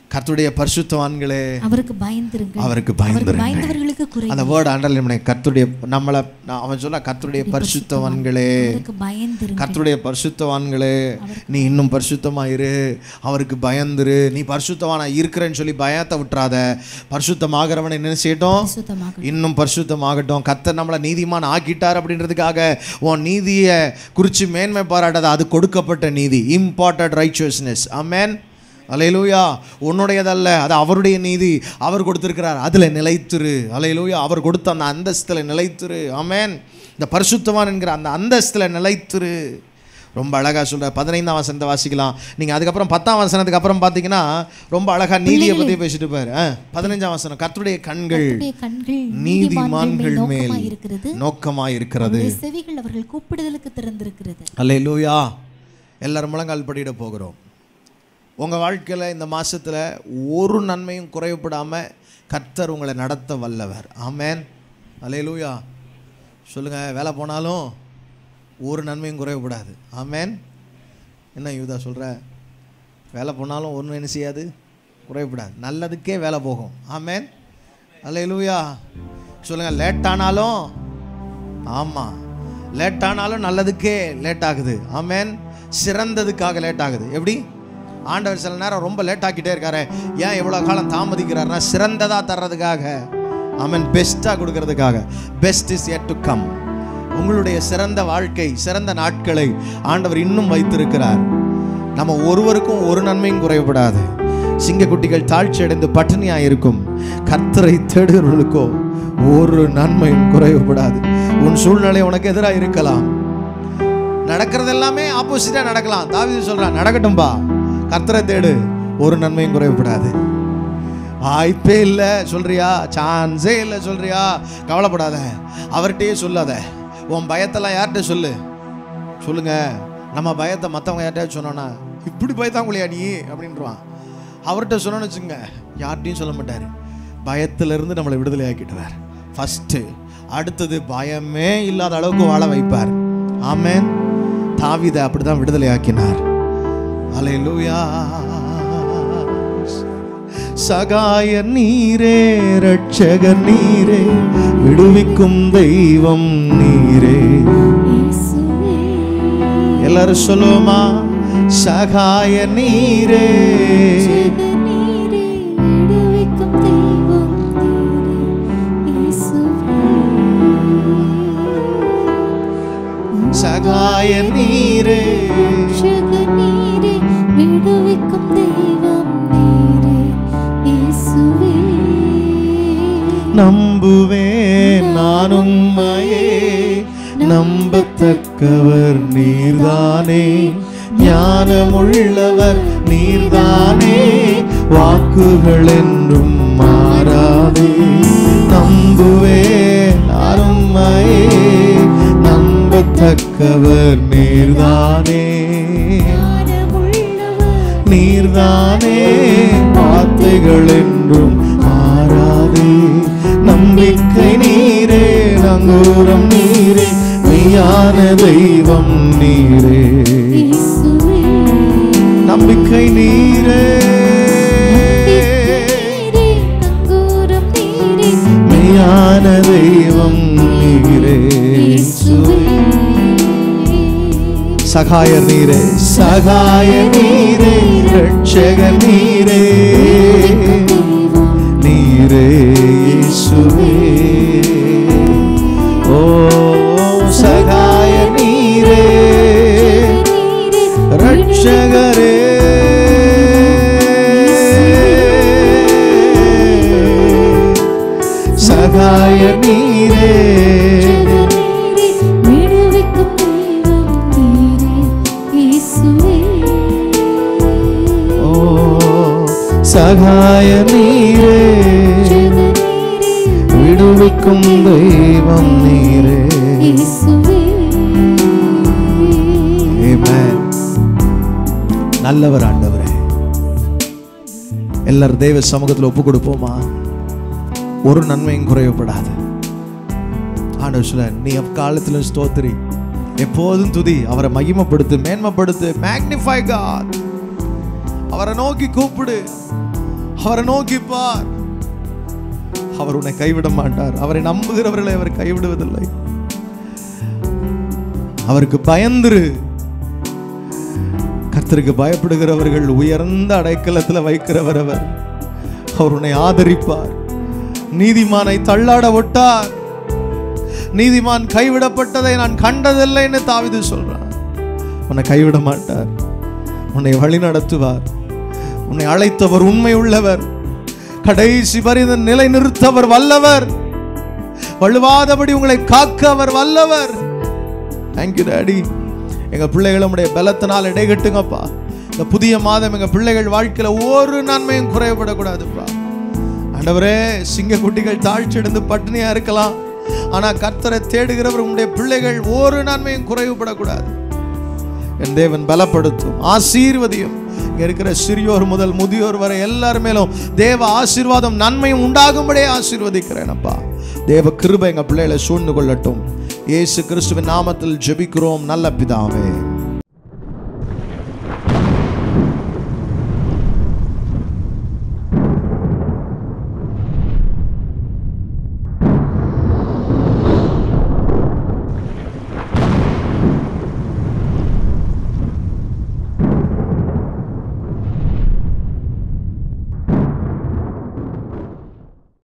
கர்த்தருடைய பரிசுத்தவான்களே அவருக்கு பயந்திருங்கள் அவருக்கு அவருக்கு பயந்துருங்கள் பயந்தவர்களுக்கு குறை அந்த வேர்டு அண்டர்லைன் பண்ணி கர்த்தருடைய நம்மளை நான் அவன் சொல்ல கர்த்தருடைய பரிசுத்தவான்களே அவருக்கு பயந்திருங்கள் கர்த்தருடைய பரிசுத்தவான்களே நீ இன்னும் பரிசுத்தமாயிரு அவருக்கு பயந்துரு நீ பரிசுத்தவானா இருக்கிறேன்னு சொல்லி பயத்தை விட்டுறாத பரிசுத்தமாகிறவனை என்ன செய்யட்டும் பரிசுத்தமாக இன்னும் பரிசுத்தமாகட்டும் கர்த்தர் நம்மளை நீதிமான் ஆக்கிட்டார் அப்படின்றதுக்காக உன் நீதியை குறித்து மேன்மை பாராட்டாத அது கொடுக்கப்பட்ட நீதி இம்பார்ட்டட் ரைச்சுவஸ்னஸ் அமேன் அலையலூயா உன்னுடையதல்ல அது அவருடைய நீதி அவர் கொடுத்திருக்கிறார் அதில் நிலைத்துரு அலையலூயா அவர் கொடுத்த அந்த அந்தஸ்தில் நிலைத்துரு அமேன் இந்த பரிசுத்தவான் என்கிற அந்த அந்தஸ்தில் நிலைத்துரு ரொம்ப அழகாக சொல்ற பதினைந்தாம் வசனத்தை வாசிக்கலாம் நீங்கள் அதுக்கப்புறம் பத்தாம் வசனத்துக்கு அப்புறம் பார்த்தீங்கன்னா ரொம்ப அழகாக நீதியை பற்றி பேசிட்டு பாரு ஆ, பதினைஞ்சாம் வசனம் கர்த்தருடைய கண்கள் அவருடைய கண்கள் நீதிமான்கள் மேல் நோக்கமாய் இருக்கிறது நோக்கமாக இருக்கிறது அவருடைய செவிகள் அவர்கள் கூப்பிடுதலுக்கு திறந்திருக்கிறது அல்லேலூயா எல்லாரும் முழங்கால் படியிட போகிறோம் உங்கள் வாழ்க்கையில் இந்த மாசத்துல ஒரு நன்மையும் குறைவுபடாமல் கர்த்தர் உங்களை நடத்த வல்லவர் ஆமேன் அல்லேலூயா சொல்லுங்கள் வேலை போனாலும் ஒரு நன்மையும் குறைவுபடாது ஆமேன் என்ன யூதா சொல்கிற வேலை போனாலும் ஒன்றும் என்ன செய்யாது குறைவுபடாது நல்லதுக்கே வேலை போகும் ஆமேன் அல்லேலூயா சொல்லுங்கள் லேட் ஆனாலும் ஆமாம் லேட் ஆனாலும் நல்லதுக்கே லேட் ஆகுது ஆமேன் சிறந்ததுக்காக லேட் ஆகுது எப்படி ஆண்டவர் சில நேரம் ரொம்ப லேட் ஆக்கிட்டே இருக்காரு ஏன் எவ்வளோ காலம் தாமதிக்கிறாருன்னா சிறந்ததாக தர்றதுக்காக ஆமேன் பெஸ்ட்டாக கொடுக்கறதுக்காக best is yet to come உங்களுடைய சிறந்த வாழ்க்கை சிறந்த நாட்களை ஆண்டவர் இன்னும் வைத்திருக்கிறார் நம்ம ஒருவருக்கும் ஒரு நன்மையும் குறைவுபடாது சிங்கக்குட்டிகள் தாழ்ச்சி அடைந்து பட்டினியாக இருக்கும் கர்த்தரை தேடுகிறவர்களுக்கோ ஒரு நன்மையும் குறைவுபடாது உன் சூழ்நிலை உனக்கு எதிராக இருக்கலாம் நடக்கிறது எல்லாமே ஆப்போசிட்டாக நடக்கலாம் தாவீது சொல்றான் நடக்கட்டும்பா கர்த்தரை தேடு ஒரு நன்மையும் குறைவுபடாது வாய்ப்பே இல்லை சொல்றியா சான்ஸே இல்லை சொல்றியா கவலைப்படாத அவர்கிட்டயே சொல்லாத உன் பயத்தெல்லாம் யார்கிட்ட சொல்லு சொல்லுங்க நம்ம பயத்தை மற்றவங்க யார்கிட்டயாவது சொன்னோன்னா இப்படி பயத்தாங்குழியா நீ அப்படின்றான் அவர்கிட்ட சொன்னோன்னு வச்சுங்க யார்கிட்டையும் சொல்ல மாட்டார் பயத்திலிருந்து நம்மளை விடுதலை ஆக்கிட்டுவார் ஃபஸ்ட்டு அடுத்தது பயமே இல்லாத அளவுக்கு வாழ வைப்பார் ஆமென் தாவீதை அப்படி தான் விடுதலை ஆக்கினார் அலையிலூயா சகாய நீரே ரட்சகர் நீரே விடுவிக்கும் தெய்வம் நீரே எல்லாரும் சொல்லுவோமா சகாய நீரே சகாய நீரே விடுவிக்கும் தெய்வம் நீரே இயேசுவே நம்புவேன் நான் உம்மையே நம்பத்தக்கவர் நீர்தானே ஞானமுள்ளவர் நீர்தானே வாக்குகள் என்றும் மாறாதே நம்புவேன் நான் உம்மையே நம்பத்தக்கவர் நீர்தானே ஞானமுள்ளவர் நீர்தானே வார்த்தைகள் என்றும் மாறாதே நம்பிக்கை நீரே நங்கூரம் நீரே மெய்யான தெய்வம் நீரே இயேசுவே நம்பிக்கை நீரே நீரே நங்கூரம் நீரே மெய்யான தெய்வம் நீரே இயேசுவே சகாயர் நீரே சகாய நீரே ரட்சக நீரே நீரே இயேசுவே ஓ சகாய நீரே ரட்சகரே சகாய நீரே விடுவிக்கும் தெய்வம் நீரே இயேசுவே ஓ சகாய நீரே விடுவிக்கும் தெய்வம் நீரே இயேசுவே Amen. நல்லவர் ஆண்டவரே எல்லாரும் தெய்வ சமூகத்தில் ஒப்பு கொடுப்போமா ஒரு நன்மையும் குறையப்படாது ஆண்டவர் சொல்ல நீ அக்காலத்திலும் ஸ்தோத்திரி எப்போதும் துதி அவரை மகிமைப்படுத்து மேன்மைப்படுத்து மேக்னிஃபை காட் அவரை நோக்கி கூப்பிடு அவரை நோக்கி பார் அவர் உன்னை கைவிட மாட்டார் அவரை நம்புகிறவர்களை அவர் கைவிடுவதில்லை அவருக்கு பயந்துரு கர்த்தருக்கு பயப்படுகிறவர்கள் உயர்ந்த அடைக்கலத்தில் வைக்கிறவர் அவர் அவர் உன்னை ஆதரிப்பார் நீதிமானை தள்ளாட விட்டார் நீதிமான் கைவிடப்பட்டதை நான் கண்டதில்லைன்னு தாவிது சொல்றான் உன்னை கைவிட மாட்டார் உன்னை வழி நடத்துவார் உன்னை அழைத்தவர் உண்மை உள்ளவர் கடைசி பரித நிலை நிறுத்தவர் வல்லவர் வழுவாதபடி உங்களை காக்க அவர் வல்லவர் தேங்க்யூ டாடி எங்க பிள்ளைகள் உடைய பலத்தினால் இடைகட்டுங்கப்பா இந்த புதிய மாதம் எங்க பிள்ளைகள் வாழ்க்கையில ஒரு நன்மையும் குறையப்படக்கூடாதுப்பா ஆண்டவரே சிங்க குட்டிகள் தாழ்ச்சியடைந்து பட்டினியா இருக்கலாம் ஆனா கர்த்தரை தேடுகிறவர் உங்களுடைய பிள்ளைகள் ஒரு நன்மையும் குறைவுபடக்கூடாது என் தேவன் பலப்படுத்தும் ஆசீர்வதியும் இங்க இருக்கிற சிறியோர் முதல் முதியோர் வரை எல்லார் மேலும் தேவ ஆசீர்வாதம் நன்மையும் உண்டாகும்படியே ஆசீர்வதிக்கிறேன் அப்பா தேவ கிருபை எங்க பிள்ளைகளை சூழ்ந்து கொள்ளட்டும் இயேசு கிறிஸ்துவின் நாமத்தில் ஜெபிக்கிறோம் நல்ல பிதாவே